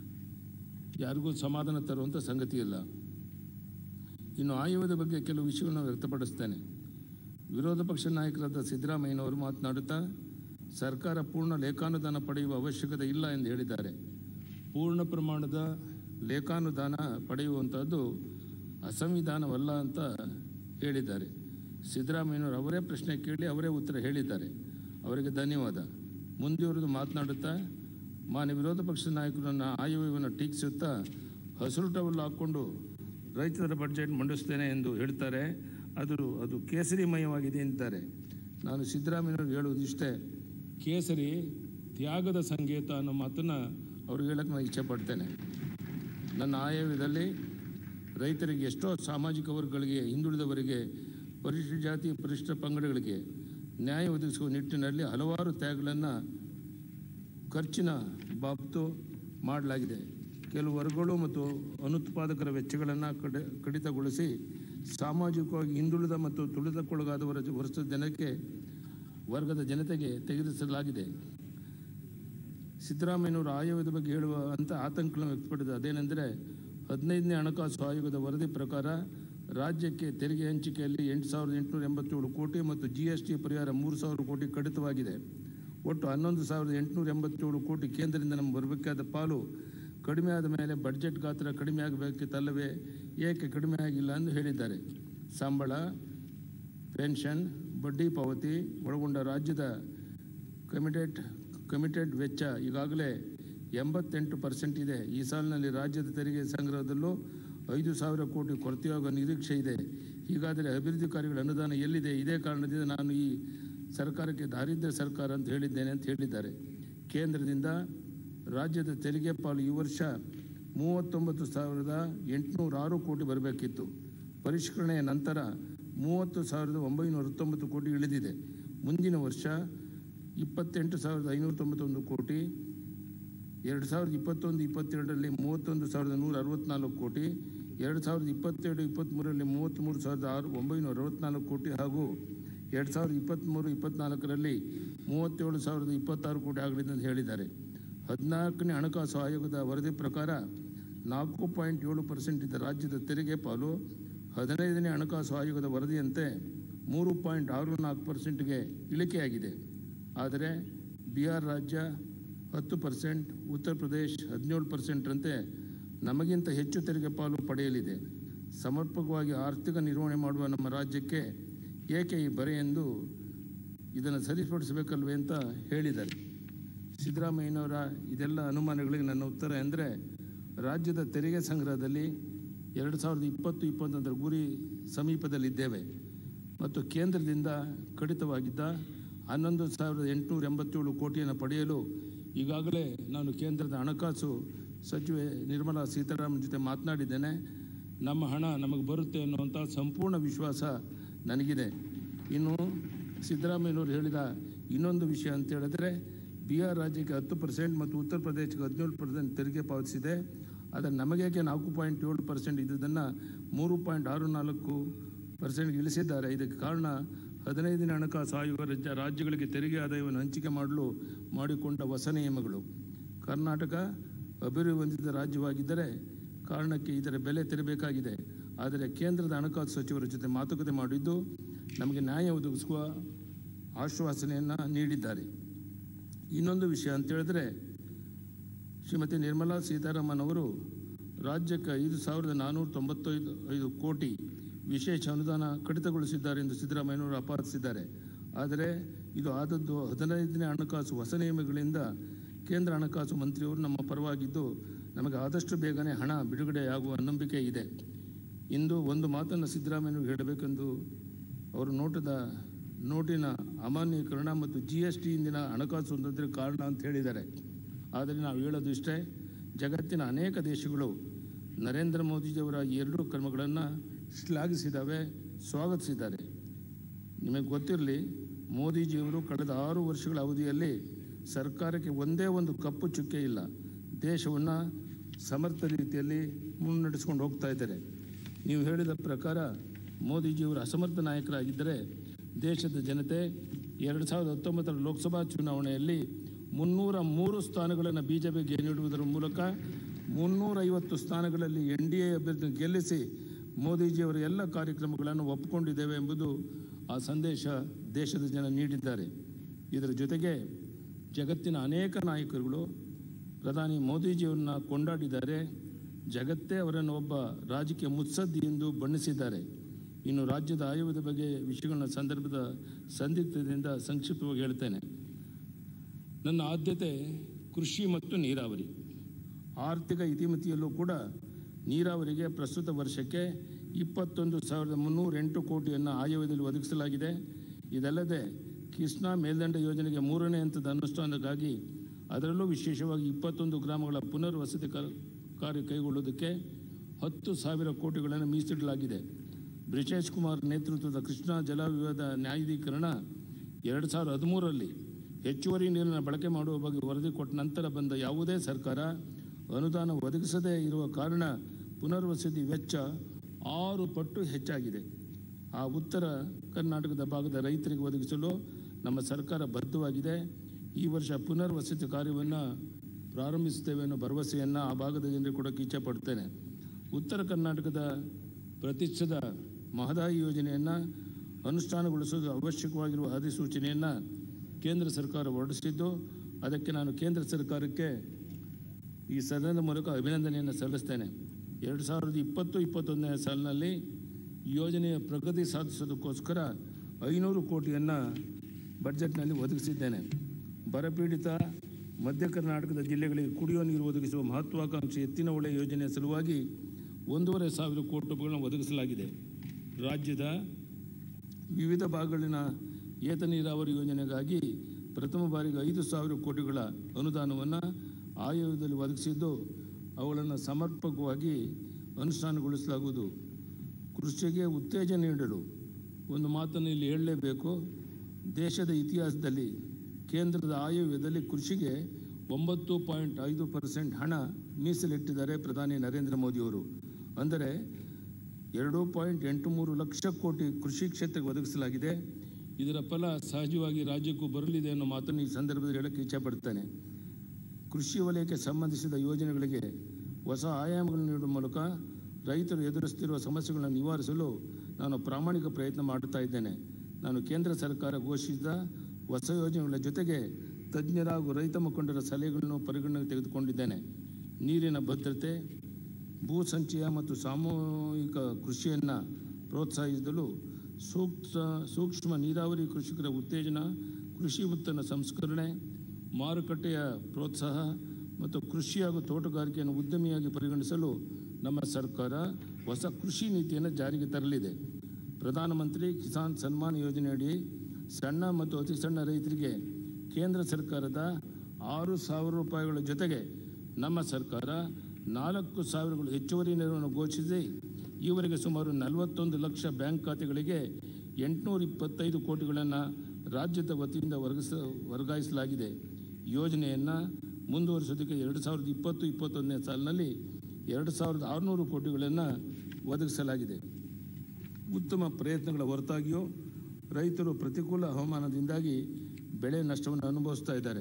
ಯಾರಿಗೂ ಸಮಾಧಾನ ತರುವಂಥ ಸಂಗತಿ ಇಲ್ಲ ಇನ್ನು ಆಯೋಗದ ಬಗ್ಗೆ ಕೆಲವು ವಿಷಯವನ್ನು ವ್ಯಕ್ತಪಡಿಸ್ತೇನೆ ವಿರೋಧ ಪಕ್ಷ ನಾಯಕರಾದ ಸಿದ್ದರಾಮಯ್ಯನವರು ಮಾತನಾಡುತ್ತಾ ಸರ್ಕಾರ ಪೂರ್ಣ ಲೇಖಾನುದಾನ ಪಡೆಯುವ ಅವಶ್ಯಕತೆ ಇಲ್ಲ ಎಂದು ಹೇಳಿದ್ದಾರೆ ಪೂರ್ಣ ಪ್ರಮಾಣದ ಲೇಖಾನುದಾನ ಪಡೆಯುವಂಥದ್ದು ಅಸಂವಿಧಾನವಲ್ಲ ಅಂತ ಹೇಳಿದ್ದಾರೆ ಸಿದ್ದರಾಮಯ್ಯನವರು ಅವರೇ ಪ್ರಶ್ನೆ ಕೇಳಿ ಅವರೇ ಉತ್ತರ ಹೇಳಿದ್ದಾರೆ ಅವರಿಗೆ ಧನ್ಯವಾದ ಮುಂದುವರೆದು ಮಾತನಾಡುತ್ತಾ ಮಾನ್ಯ ವಿರೋಧ ಪಕ್ಷದ ನಾಯಕರನ್ನು ಆಯವ್ಯವನ್ನು ಟೀಕಿಸುತ್ತಾ ಹಸಿರು ಟವಲ್ ಹಾಕ್ಕೊಂಡು ರೈತರ ಬಡ್ಜೆಟ್ ಮಂಡಿಸ್ತೇನೆ ಎಂದು ಹೇಳ್ತಾರೆ ಅದು ಅದು ಕೇಸರಿಮಯವಾಗಿದೆ ಅಂತಾರೆ ನಾನು ಸಿದ್ದರಾಮಯ್ಯವ್ರಿಗೆ ಹೇಳುವುದು ಇಷ್ಟೇ ಕೇಸರಿ ತ್ಯಾಗದ ಸಂಕೇತ ಅನ್ನೋ ಮಾತನ್ನು ಅವ್ರಿಗೆ ಹೇಳಕ್ಕೆ ನಾನು ಇಚ್ಛೆಪಡ್ತೇನೆ ನನ್ನ ಆಯವ್ಯದಲ್ಲಿ ರೈತರಿಗೆ ಎಷ್ಟೋ ಸಾಮಾಜಿಕ ವರ್ಗಗಳಿಗೆ ಹಿಂದುಳಿದವರಿಗೆ ಪರಿಶಿಷ್ಟ ಜಾತಿ ಪರಿಶಿಷ್ಟ ಪಂಗಡಗಳಿಗೆ ನ್ಯಾಯ ಒದಗಿಸುವ ನಿಟ್ಟಿನಲ್ಲಿ ಹಲವಾರು ತ್ಯಾಗಗಳನ್ನು ಖರ್ಚಿನ ಬಾಬ್ತು ಮಾಡಲಾಗಿದೆ ಕೆಲವು ವರ್ಗಗಳು ಮತ್ತು ಅನುತ್ಪಾದಕರ ವೆಚ್ಚಗಳನ್ನು ಕಡ ಕಡಿತಗೊಳಿಸಿ ಸಾಮಾಜಿಕವಾಗಿ ಹಿಂದುಳಿದ ಮತ್ತು ತುಳಿತಕ್ಕೊಳಗಾದವರ ವರ್ಷದ ಜನಕ್ಕೆ ವರ್ಗದ ಜನತೆಗೆ ತೆಗೆದಿಸಲಾಗಿದೆ ಸಿದ್ದರಾಮಯ್ಯನವರು ಆಯೋಗದ ಬಗ್ಗೆ ಹೇಳುವ ಅಂತ ಆತಂಕಗಳನ್ನು ವ್ಯಕ್ತಪಡಿಸಿದೆ ಅದೇನೆಂದರೆ ಹದಿನೈದನೇ ಹಣಕಾಸು ಆಯೋಗದ ವರದಿ ಪ್ರಕಾರ ರಾಜ್ಯಕ್ಕೆ ತೆರಿಗೆ ಹಂಚಿಕೆಯಲ್ಲಿ ಎಂಟು ಸಾವಿರದ ಎಂಟುನೂರ ಎಂಬತ್ತೇಳು ಕೋಟಿ ಮತ್ತು ಜಿ ಎಸ್ ಟಿ ಪರಿಹಾರ ಮೂರು ಸಾವಿರ ಕೋಟಿ ಕಡಿತವಾಗಿದೆ ಒಟ್ಟು ಹನ್ನೊಂದು ಸಾವಿರದ ಎಂಟುನೂರ ಎಂಬತ್ತೇಳು ಕೋಟಿ ಕೇಂದ್ರದಿಂದ ನಮಗೆ ಬರಬೇಕಾದ ಪಾಲು ಕಡಿಮೆ ಆದ ಮೇಲೆ ಬಡ್ಜೆಟ್ ಗಾತ್ರ ಕಡಿಮೆ ಆಗಬೇಕಿತ್ತಲ್ಲವೇ ಏಕೆ ಕಡಿಮೆ ಆಗಿಲ್ಲ ಎಂದು ಹೇಳಿದ್ದಾರೆ ಸಂಬಳ ಪೆನ್ಷನ್ ಬಡ್ಡಿ ಪಾವತಿ ಒಳಗೊಂಡ ರಾಜ್ಯದ ಕಮಿಟೆಡ್ ಕಮಿಟೆಡ್ ವೆಚ್ಚ ಈಗಾಗಲೇ ಎಂಬತ್ತೆಂಟು ಪರ್ಸೆಂಟ್ ಇದೆ ಈ ಸಾಲಿನಲ್ಲಿ ರಾಜ್ಯದ ತೆರಿಗೆ ಸಂಗ್ರಹದಲ್ಲೂ ಐದು ಸಾವಿರ ಕೋಟಿ ಕೊರತೆಯಾಗುವ ನಿರೀಕ್ಷೆ ಇದೆ ಹೀಗಾದರೆ ಅಭಿವೃದ್ಧಿ ಕಾರ್ಯಗಳ ಅನುದಾನ ಎಲ್ಲಿದೆ ಇದೇ ಕಾರಣದಿಂದ ನಾನು ಈ ಸರ್ಕಾರಕ್ಕೆ ದಾರಿದ್ರ್ಯ ಸರ್ಕಾರ ಅಂತ ಹೇಳಿದ್ದೇನೆ ಅಂತ ಹೇಳಿದ್ದಾರೆ ಕೇಂದ್ರದಿಂದ ರಾಜ್ಯದ ತೆರಿಗೆ ಪಾಲು ಈ ವರ್ಷ ಮೂವತ್ತೊಂಬತ್ತು ಸಾವಿರದ ಎಂಟುನೂರ ಆರು ಕೋಟಿ ಬರಬೇಕಿತ್ತು ಪರಿಷ್ಕರಣೆಯ ನಂತರ ಮೂವತ್ತು ಸಾವಿರದ ಒಂಬೈನೂರ ಹತ್ತೊಂಬತ್ತು ಕೋಟಿ ಇಳಿದಿದೆ ಮುಂದಿನ ವರ್ಷ ಇಪ್ಪತ್ತೆಂಟು ಸಾವಿರದ ಐನೂರ ತೊಂಬತ್ತೊಂದು ಕೋಟಿ ಎರಡು ಸಾವಿರದ ಇಪ್ಪತ್ತೊಂದು ಇಪ್ಪತ್ತೆರಡರಲ್ಲಿ ಮೂವತ್ತೊಂದು ಸಾವಿರದ ನೂರ ಅರವತ್ತ್ನಾಲ್ಕು ಕೋಟಿ ಎರಡು ಸಾವಿರದ ಇಪ್ಪತ್ತೆರಡು ಇಪ್ಪತ್ತ್ಮೂರರಲ್ಲಿ ಮೂವತ್ತ್ಮೂರು ಸಾವಿರದ ಆರು ಒಂಬೈನೂರ ಅರವತ್ತ್ನಾಲ್ಕು ಕೋಟಿ ಹಾಗೂ ಎರಡು ಸಾವಿರದ ಇಪ್ಪತ್ತ್ಮೂರು ಇಪ್ಪತ್ತ್ನಾಲ್ಕರಲ್ಲಿ ಮೂವತ್ತೇಳು ಸಾವಿರದ ಇಪ್ಪತ್ತಾರು ಕೋಟಿ ಆಗಲಿದೆ ಅಂತ ಹೇಳಿದ್ದಾರೆ ಹದಿನಾಲ್ಕನೇ ಹಣಕಾಸು ಆಯೋಗದ ವರದಿ ಪ್ರಕಾರ ನಾಲ್ಕು ಪಾಯಿಂಟ್ ಏಳು ಪರ್ಸೆಂಟ್ ಇದ್ದ ರಾಜ್ಯದ ತೆರಿಗೆ ಪಾಲು ಹದಿನೈದನೇ ಹಣಕಾಸು ಆಯೋಗದ ವರದಿಯಂತೆ ಮೂರು ಪಾಯಿಂಟ್ ಆರು ನಾಲ್ಕು ಪರ್ಸೆಂಟ್ಗೆ ಇಳಿಕೆಯಾಗಿದೆ ಆದರೆ ಬಿಹಾರ್ ರಾಜ್ಯ ಹತ್ತು ಪರ್ಸೆಂಟ್ ಉತ್ತರ ಪ್ರದೇಶ್ ಹದಿನೇಳು ಪರ್ಸೆಂಟ್ರಂತೆ ನಮಗಿಂತ ಹೆಚ್ಚು ತೆರಿಗೆ ಪಾಲು ಪಡೆಯಲಿದೆ ಸಮರ್ಪಕವಾಗಿ ಆರ್ಥಿಕ ನಿರ್ವಹಣೆ ಮಾಡುವ ನಮ್ಮ ರಾಜ್ಯಕ್ಕೆ ಏಕೆ ಈ ಬರೆ ಎಂದು ಇದನ್ನು ಸರಿಪಡಿಸಬೇಕಲ್ವೇ ಅಂತ ಹೇಳಿದ್ದಾರೆ ಸಿದ್ದರಾಮಯ್ಯನವರ ಇದೆಲ್ಲ ಅನುಮಾನಗಳಿಗೆ ನನ್ನ ಉತ್ತರ ಎಂದರೆ ರಾಜ್ಯದ ತೆರಿಗೆ ಸಂಗ್ರಹದಲ್ಲಿ ಎರಡು ಸಾವಿರದ ಇಪ್ಪತ್ತು ಇಪ್ಪತ್ತೊಂದರ ಗುರಿ ಸಮೀಪದಲ್ಲಿದ್ದೇವೆ ಮತ್ತು ಕೇಂದ್ರದಿಂದ ಕಡಿತವಾಗಿದ್ದ ಹನ್ನೊಂದು ಸಾವಿರದ ಎಂಟುನೂರ ಎಂಬತ್ತೇಳು ಕೋಟಿಯನ್ನು ಪಡೆಯಲು ಈಗಾಗಲೇ ನಾನು ಕೇಂದ್ರದ ಹಣಕಾಸು ಸಚಿವೆ ನಿರ್ಮಲಾ ಸೀತಾರಾಮನ್ ಜೊತೆ ಮಾತನಾಡಿದ್ದೇನೆ ನಮ್ಮ ಹಣ ನಮಗೆ ಬರುತ್ತೆ ಅನ್ನುವಂಥ ಸಂಪೂರ್ಣ ವಿಶ್ವಾಸ ನನಗಿದೆ ಇನ್ನು ಸಿದ್ದರಾಮಯ್ಯನವರು ಹೇಳಿದ ಇನ್ನೊಂದು ವಿಷಯ ಅಂತ ಹೇಳಿದ್ರೆ ಬಿಹಾರ್ ರಾಜ್ಯಕ್ಕೆ ಹತ್ತು ಪರ್ಸೆಂಟ್ ಮತ್ತು ಉತ್ತರ ಪ್ರದೇಶಕ್ಕೆ ಹದಿನೇಳು ಪರ್ಸೆಂಟ್ ತೆರಿಗೆ ಪಾವತಿಸಿದೆ ಆದರೆ ನಮಗೇಕೆ ನಾಲ್ಕು ಪಾಯಿಂಟ್ ಏಳು ಪರ್ಸೆಂಟ್ ಇದ್ದುದನ್ನು ಮೂರು ಪಾಯಿಂಟ್ ಆರು ನಾಲ್ಕು ಪರ್ಸೆಂಟ್ಗೆ ಇಳಿಸಿದ್ದಾರೆ ಇದಕ್ಕೆ ಕಾರಣ ಹದಿನೈದನೇ ಹಣಕಾಸು ಆಯೋಗ ರಾಜ್ಯ ರಾಜ್ಯಗಳಿಗೆ ತೆರಿಗೆ ಆದಾಯವನ್ನು ಹಂಚಿಕೆ ಮಾಡಲು ಮಾಡಿಕೊಂಡ ಹೊಸ ನಿಯಮಗಳು ಕರ್ನಾಟಕ ಅಭಿವೃದ್ಧಿ ಹೊಂದಿದ ರಾಜ್ಯವಾಗಿದ್ದರೆ ಕಾರಣಕ್ಕೆ ಇದರ ಬೆಲೆ ತೆರಬೇಕಾಗಿದೆ ಆದರೆ ಕೇಂದ್ರದ ಹಣಕಾಸು ಸಚಿವರ ಜೊತೆ ಮಾತುಕತೆ ಮಾಡಿದ್ದು ನಮಗೆ ನ್ಯಾಯ ಒದಗಿಸುವ ಆಶ್ವಾಸನೆಯನ್ನು ನೀಡಿದ್ದಾರೆ ಇನ್ನೊಂದು ವಿಷಯ ಅಂತ ಹೇಳಿದ್ರೆ ಶ್ರೀಮತಿ ನಿರ್ಮಲಾ ಸೀತಾರಾಮನ್ ಅವರು ರಾಜ್ಯಕ್ಕೆ ಐದು ಸಾವಿರದ ನಾನ್ನೂರ ತೊಂಬತ್ತೈದು ಐದು ಕೋಟಿ ವಿಶೇಷ ಅನುದಾನ ಕಡಿತಗೊಳಿಸಿದ್ದಾರೆ ಎಂದು ಸಿದ್ದರಾಮಯ್ಯನವರು ಆಪಾದಿಸಿದ್ದಾರೆ ಆದರೆ ಇದು ಆದದ್ದು ಹದಿನೈದನೇ ಹಣಕಾಸು ಹೊಸ ನಿಯಮಗಳಿಂದ ಕೇಂದ್ರ ಹಣಕಾಸು ಮಂತ್ರಿಯವರು ನಮ್ಮ ಪರವಾಗಿದ್ದು ನಮಗೆ ಆದಷ್ಟು ಬೇಗನೆ ಹಣ ಬಿಡುಗಡೆಯಾಗುವ ನಂಬಿಕೆ ಇದೆ ಇಂದು ಒಂದು ಮಾತನ್ನು ಸಿದ್ದರಾಮಯ್ಯನವರು ಹೇಳಬೇಕೆಂದು ಅವರು ನೋಟದ ನೋಟಿನ ಅಮಾನ್ಯೀಕರಣ ಮತ್ತು ಜಿ ಎಸ್ ಟಿಯಿಂದಿನ ಹಣಕಾಸು ತೊಂದರೆ ಕಾರಣ ಅಂತ ಹೇಳಿದ್ದಾರೆ ಆದರೆ ನಾವು ಹೇಳೋದು ಇಷ್ಟೇ ಜಗತ್ತಿನ ಅನೇಕ ದೇಶಗಳು ನರೇಂದ್ರ ಮೋದಿಜಿಯವರ ಈ ಎರಡೂ ಕ್ರಮಗಳನ್ನು ಶ್ಲಾಘಿಸಿದ್ದಾವೆ ಸ್ವಾಗತಿಸಿದ್ದಾರೆ ನಿಮಗೆ ಗೊತ್ತಿರಲಿ ಮೋದಿಜಿಯವರು ಕಳೆದ ಆರು ವರ್ಷಗಳ ಅವಧಿಯಲ್ಲಿ ಸರ್ಕಾರಕ್ಕೆ ಒಂದೇ ಒಂದು ಕಪ್ಪು ಚುಕ್ಕೆ ಇಲ್ಲ ದೇಶವನ್ನು ಸಮರ್ಥ ರೀತಿಯಲ್ಲಿ ಮುನ್ನಡೆಸ್ಕೊಂಡು ಹೋಗ್ತಾ ಇದ್ದಾರೆ ನೀವು ಹೇಳಿದ ಪ್ರಕಾರ ಮೋದಿಜಿಯವರು ಅಸಮರ್ಥ ನಾಯಕರಾಗಿದ್ದರೆ ದೇಶದ ಜನತೆ ಎರಡು ಸಾವಿರದ ಹತ್ತೊಂಬತ್ತರ ಲೋಕಸಭಾ ಚುನಾವಣೆಯಲ್ಲಿ ಮುನ್ನೂರ ಮೂರು ಸ್ಥಾನಗಳನ್ನು ಬಿ ಜೆ ಪಿಗೆ ನೀಡುವುದರ ಮೂಲಕ ಮುನ್ನೂರೈವತ್ತು ಸ್ಥಾನಗಳಲ್ಲಿ ಎನ್ ಡಿ ಎ ಅಭ್ಯರ್ಥಿ ಗೆಲ್ಲಿಸಿ ಮೋದಿಜಿಯವರ ಎಲ್ಲ ಕಾರ್ಯಕ್ರಮಗಳನ್ನು ಒಪ್ಪಿಕೊಂಡಿದ್ದೇವೆ ಎಂಬುದು ಆ ಸಂದೇಶ ದೇಶದ ಜನ ನೀಡಿದ್ದಾರೆ ಇದರ ಜೊತೆಗೆ ಜಗತ್ತಿನ ಅನೇಕ ನಾಯಕರುಗಳು ಪ್ರಧಾನಿ ಮೋದಿಜಿಯವರನ್ನ ಕೊಂಡಾಡಿದ್ದಾರೆ ಜಗತ್ತೇ ಅವರನ್ನು ಒಬ್ಬ ರಾಜಕೀಯ ಮುತ್ಸದ್ದಿ ಎಂದು ಬಣ್ಣಿಸಿದ್ದಾರೆ ಇನ್ನು ರಾಜ್ಯದ ಆಯೋಗದ ಬಗ್ಗೆ ವಿಷಯಗಳ ಸಂದರ್ಭದ ಸಂದಿಗ್ಧದಿಂದ ಸಂಕ್ಷಿಪ್ತವಾಗಿ ಹೇಳ್ತೇನೆ ನನ್ನ ಆದ್ಯತೆ ಕೃಷಿ ಮತ್ತು ನೀರಾವರಿ ಆರ್ಥಿಕ ಇತಿಮಿತಿಯಲ್ಲೂ ಕೂಡ ನೀರಾವರಿಗೆ ಪ್ರಸ್ತುತ ವರ್ಷಕ್ಕೆ ಇಪ್ಪತ್ತೊಂದು ಸಾವಿರದ ಮುನ್ನೂರ ಎಂಟು ಕೋಟಿಯನ್ನು ಆಯವ್ಯದಲ್ಲಿ ಒದಗಿಸಲಾಗಿದೆ ಇದಲ್ಲದೆ ಕೃಷ್ಣಾ ಮೇಲ್ದಂಡ ಯೋಜನೆಗೆ ಮೂರನೇ ಹಂತದ ಅನುಷ್ಠಾನಕ್ಕಾಗಿ ಅದರಲ್ಲೂ ವಿಶೇಷವಾಗಿ ಇಪ್ಪತ್ತೊಂದು ಗ್ರಾಮಗಳ ಪುನರ್ವಸತಿ ಕ- ಕಾರ್ಯ ಕೈಗೊಳ್ಳುವುದಕ್ಕೆ ಹತ್ತು ಸಾವಿರ ಕೋಟಿಗಳನ್ನು ಮೀಸಲಿಡಲಾಗಿದೆ ಬ್ರಿಜೇಶ್ ಕುಮಾರ್ ನೇತೃತ್ವದ ಕೃಷ್ಣಾ ಜಲ ವಿವಾದ ನ್ಯಾಯಾಧೀಕರಣ ಎರಡು ಸಾವಿರದ ಹದಿಮೂರರಲ್ಲಿ ಹೆಚ್ಚುವರಿ ನೀರಿನ ಬಳಕೆ ಮಾಡುವ ಬಗ್ಗೆ ವರದಿ ಕೊಟ್ಟ ನಂತರ ಬಂದ ಯಾವುದೇ ಸರ್ಕಾರ ಅನುದಾನ ಒದಗಿಸದೇ ಇರುವ ಕಾರಣ ಪುನರ್ವಸತಿ ವೆಚ್ಚ ಆರು ಪಟ್ಟು ಹೆಚ್ಚಾಗಿದೆ ಆ ಉತ್ತರ ಕರ್ನಾಟಕದ ಭಾಗದ ರೈತರಿಗೆ ಒದಗಿಸಲು ನಮ್ಮ ಸರ್ಕಾರ ಬದ್ಧವಾಗಿದೆ ಈ ವರ್ಷ ಪುನರ್ವಸತಿ ಕಾರ್ಯವನ್ನು ಪ್ರಾರಂಭಿಸುತ್ತೇವೆ ಅನ್ನೋ ಭರವಸೆಯನ್ನು ಆ ಭಾಗದ ಜನರಿಗೆ ಕೊಡೋಕ್ಕೆ ಇಚ್ಛೆ ಪಡ್ತೇನೆ ಉತ್ತರ ಕರ್ನಾಟಕದ ಪ್ರತಿಷ್ಠಿತ ಮಹದಾಯಿ ಯೋಜನೆಯನ್ನು ಅನುಷ್ಠಾನಗೊಳಿಸಲು ಅವಶ್ಯಕವಾಗಿರುವ ಅಧಿಸೂಚನೆಯನ್ನು ಕೇಂದ್ರ ಸರ್ಕಾರ ಹೊರಡಿಸಿದ್ದು ಅದಕ್ಕೆ ನಾನು ಕೇಂದ್ರ ಸರ್ಕಾರಕ್ಕೆ ಈ ಸದನದ ಮೂಲಕ ಅಭಿನಂದನೆಯನ್ನು ಸಲ್ಲಿಸ್ತೇನೆ ಎರಡು ಸಾವಿರದ ಇಪ್ಪತ್ತು ಇಪ್ಪತ್ತೊಂದನೇ ಸಾಲಿನಲ್ಲಿ ಯೋಜನೆಯ ಪ್ರಗತಿ ಸಾಧಿಸೋದಕ್ಕೋಸ್ಕರ ಐನೂರು ಕೋಟಿಯನ್ನು ಬಡ್ಜೆಟ್ನಲ್ಲಿ ಒದಗಿಸಿದ್ದೇನೆ ಬರಪೀಡಿತ ಮಧ್ಯ ಕರ್ನಾಟಕದ ಜಿಲ್ಲೆಗಳಿಗೆ ಕುಡಿಯುವ ನೀರು ಒದಗಿಸುವ ಮಹತ್ವಾಕಾಂಕ್ಷಿ ಎತ್ತಿನ ಹೊಳೆ ಯೋಜನೆಯ ಸಲುವಾಗಿ ಒಂದೂವರೆ ಸಾವಿರ ಕೋಟಿ ರೂಪಾಯಿಗಳನ್ನು ಒದಗಿಸಲಾಗಿದೆ ರಾಜ್ಯದ ವಿವಿಧ ಭಾಗಗಳಿನ ಏತ ನೀರಾವರಿ ಯೋಜನೆಗಾಗಿ ಪ್ರಥಮ ಬಾರಿಗೆ ಐದು ಸಾವಿರ ಕೋಟಿಗಳ ಅನುದಾನವನ್ನು ಆಯೋಗದಲ್ಲಿ ಒದಗಿಸಿದ್ದು ಅವುಗಳನ್ನು ಸಮರ್ಪಕವಾಗಿ ಅನುಷ್ಠಾನಗೊಳಿಸಲಾಗುವುದು ಕೃಷಿಗೆ ಉತ್ತೇಜನ ನೀಡಲು ಒಂದು ಮಾತನ್ನು ಇಲ್ಲಿ ಹೇಳಲೇಬೇಕು ದೇಶದ ಇತಿಹಾಸದಲ್ಲಿ ಕೇಂದ್ರದ ಆಯವ್ಯಯದಲ್ಲಿ ಕೃಷಿಗೆ ಒಂಬತ್ತು ಪಾಯಿಂಟ್ ಐದು ಪರ್ಸೆಂಟ್ ಹಣ ಮೀಸಲಿಟ್ಟಿದ್ದಾರೆ ಪ್ರಧಾನಿ ನರೇಂದ್ರ ಮೋದಿಯವರು ಅಂದರೆ ಎರಡು ಪಾಯಿಂಟ್ ಎಂಟು ಮೂರು ಲಕ್ಷ ಕೋಟಿ ಕೃಷಿ ಕ್ಷೇತ್ರಕ್ಕೆ ಒದಗಿಸಲಾಗಿದೆ ಇದರ ಫಲ ಸಹಜವಾಗಿ ರಾಜ್ಯಕ್ಕೂ ಬರಲಿದೆ ಅನ್ನೋ ಮಾತನ್ನು ಈ ಸಂದರ್ಭದಲ್ಲಿ ಹೇಳಕ್ಕೆ ಇಚ್ಛೆಪಡ್ತೇನೆ ಕೃಷಿ ವಲಯಕ್ಕೆ ಸಂಬಂಧಿಸಿದ ಯೋಜನೆಗಳಿಗೆ ಹೊಸ ಆಯಾಮಗಳನ್ನು ನೀಡುವ ಮೂಲಕ ರೈತರು ಎದುರಿಸುತ್ತಿರುವ ಸಮಸ್ಯೆಗಳನ್ನು ನಿವಾರಿಸಲು ನಾನು ಪ್ರಾಮಾಣಿಕ ಪ್ರಯತ್ನ ಮಾಡುತ್ತಾ ಇದ್ದೇನೆ ನಾನು ಕೇಂದ್ರ ಸರ್ಕಾರ ಘೋಷಿಸಿದ ಹೊಸ ಯೋಜನೆಗಳ ಜೊತೆಗೆ ತಜ್ಞರ ಹಾಗೂ ರೈತ ಮುಖಂಡರ ಸಲಹೆಗಳನ್ನು ಪರಿಗಣನೆಗೆ ತೆಗೆದುಕೊಂಡಿದ್ದೇನೆ ನೀರಿನ ಭದ್ರತೆ ಭೂ ಸಂಚಯ ಮತ್ತು ಸಾಮೂಹಿಕ ಕೃಷಿಯನ್ನು ಪ್ರೋತ್ಸಾಹಿಸಲು ಸೂಕ್ತ ಸೂಕ್ಷ್ಮ ನೀರಾವರಿ ಕೃಷಿಕರ ಉತ್ತೇಜನ ಕೃಷಿ ಉತ್ಪನ್ನ ಸಂಸ್ಕರಣೆ ಮಾರುಕಟ್ಟೆಯ ಪ್ರೋತ್ಸಾಹ ಮತ್ತು ಕೃಷಿ ಹಾಗೂ ತೋಟಗಾರಿಕೆಯನ್ನು ಉದ್ಯಮಿಯಾಗಿ ಪರಿಗಣಿಸಲು ನಮ್ಮ ಸರ್ಕಾರ ಹೊಸ ಕೃಷಿ ನೀತಿಯನ್ನು ಜಾರಿಗೆ ತರಲಿದೆ ಪ್ರಧಾನಮಂತ್ರಿ ಕಿಸಾನ್ ಸನ್ಮಾನ್ ಯೋಜನೆಯಡಿ ಸಣ್ಣ ಮತ್ತು ಅತಿ ಸಣ್ಣ ರೈತರಿಗೆ ಕೇಂದ್ರ ಸರ್ಕಾರದ ಆರು ಸಾವಿರ ರೂಪಾಯಿಗಳ ಜೊತೆಗೆ ನಮ್ಮ ಸರ್ಕಾರ ನಾಲ್ಕು ಸಾವಿರಗಳು ಹೆಚ್ಚುವರಿ ನೆರವನ್ನು ಘೋಷಿಸಿ ಈವರೆಗೆ ಸುಮಾರು ನಲವತ್ತೊಂದು ಲಕ್ಷ ಬ್ಯಾಂಕ್ ಖಾತೆಗಳಿಗೆ ಎಂಟುನೂರ ಇಪ್ಪತ್ತೈದು ಕೋಟಿಗಳನ್ನು ರಾಜ್ಯದ ವತಿಯಿಂದ ವರ್ಗಿಸ ವರ್ಗಾಯಿಸಲಾಗಿದೆ ಯೋಜನೆಯನ್ನು ಮುಂದುವರಿಸೋದಕ್ಕೆ ಎರಡು ಸಾವಿರದ ಇಪ್ಪತ್ತು ಇಪ್ಪತ್ತೊಂದನೇ ಸಾಲಿನಲ್ಲಿ ಎರಡು ಸಾವಿರದ ಆರುನೂರು ಕೋಟಿಗಳನ್ನು ಒದಗಿಸಲಾಗಿದೆ ಉತ್ತಮ ಪ್ರಯತ್ನಗಳ ಹೊರತಾಗಿಯೂ ರೈತರು ಪ್ರತಿಕೂಲ ಹವಾಮಾನದಿಂದಾಗಿ ಬೆಳೆ ನಷ್ಟವನ್ನು ಅನುಭವಿಸ್ತಾ ಇದ್ದಾರೆ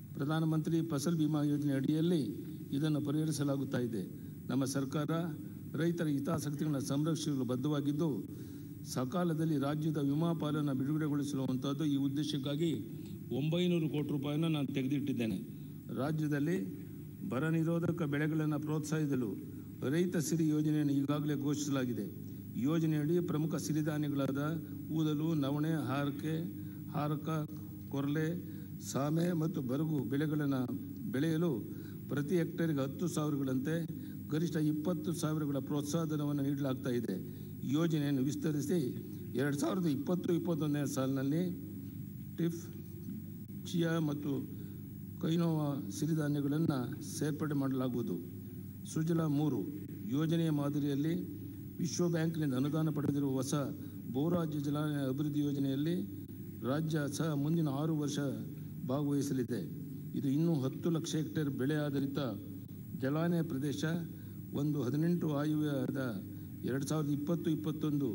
ಪ್ರಧಾನಮಂತ್ರಿ ಫಸಲ್ ಬಿಮಾ ಯೋಜನೆ ಅಡಿಯಲ್ಲಿ ಇದನ್ನು ಪರಿಹರಿಸಲಾಗುತ್ತಾ ಇದೆ ನಮ್ಮ ಸರ್ಕಾರ ರೈತರ ಹಿತಾಸಕ್ತಿಗಳನ್ನು ಸಂರಕ್ಷಿಸಲು ಬದ್ಧವಾಗಿದ್ದು ಸಕಾಲದಲ್ಲಿ ರಾಜ್ಯದ ವಿಮಾ ಪಾಲನ್ನು ಬಿಡುಗಡೆಗೊಳಿಸುವಂಥದ್ದು ಈ ಉದ್ದೇಶಕ್ಕಾಗಿ ಒಂಬೈನೂರು ಕೋಟಿ ರೂಪಾಯಿನ ನಾನು ತೆಗೆದಿಟ್ಟಿದ್ದೇನೆ ರಾಜ್ಯದಲ್ಲಿ ಬರ ನಿರೋಧಕ ಬೆಳೆಗಳನ್ನು ಪ್ರೋತ್ಸಾಹಿಸಲು ರೈತ ಸಿರಿ ಯೋಜನೆಯನ್ನು ಈಗಾಗಲೇ ಘೋಷಿಸಲಾಗಿದೆ ಯೋಜನೆಯಡಿ ಪ್ರಮುಖ ಸಿರಿಧಾನ್ಯಗಳಾದ ಊದಲು ನವಣೆ ಹಾರಕೆ ಹಾರಕ ಕೊರಲೆ ಸಾಮೆ ಮತ್ತು ಬರಗು ಬೆಳೆಗಳನ್ನು ಬೆಳೆಯಲು ಪ್ರತಿ ಹೆಕ್ಟೇರ್ಗೆ ಹತ್ತು ಸಾವಿರಗಳಂತೆ ಗರಿಷ್ಠ ಇಪ್ಪತ್ತು ಸಾವಿರಗಳ ಪ್ರೋತ್ಸಾಹಧನವನ್ನು ನೀಡಲಾಗ್ತಾ ಇದೆ ಯೋಜನೆಯನ್ನು ವಿಸ್ತರಿಸಿ ಎರಡು ಸಾವಿರದ ಇಪ್ಪತ್ತು ಇಪ್ಪತ್ತೊಂದನೇ ಸಾಲಿನಲ್ಲಿ ಟಿಫ್ ಚಿಯಾ ಮತ್ತು ಕೈನೋವಾ ಸಿರಿಧಾನ್ಯಗಳನ್ನು ಸೇರ್ಪಡೆ ಮಾಡಲಾಗುವುದು ಸುಜಲಾ ಮೂರು ಯೋಜನೆಯ ಮಾದರಿಯಲ್ಲಿ ವಿಶ್ವ ಬ್ಯಾಂಕ್ನಿಂದ ಅನುದಾನ ಪಡೆದಿರುವ ಹೊಸ ಬಹುರಾಜ್ಯ ಜಲಾನಯ ಅಭಿವೃದ್ಧಿ ಯೋಜನೆಯಲ್ಲಿ ರಾಜ್ಯ ಸಹ ಮುಂದಿನ ಆರು ವರ್ಷ ಭಾಗವಹಿಸಲಿದೆ ಇದು ಇನ್ನೂ ಹತ್ತು ಲಕ್ಷ ಹೆಕ್ಟೇರ್ ಬೆಳೆ ಆಧಾರಿತ ಜಲಾನಯ ಪ್ರದೇಶ ಒಂದು ಹದಿನೆಂಟು ಆಯುವ್ಯದ ಎರಡು ಸಾವಿರದ ಇಪ್ಪತ್ತು ಇಪ್ಪತ್ತೊಂದು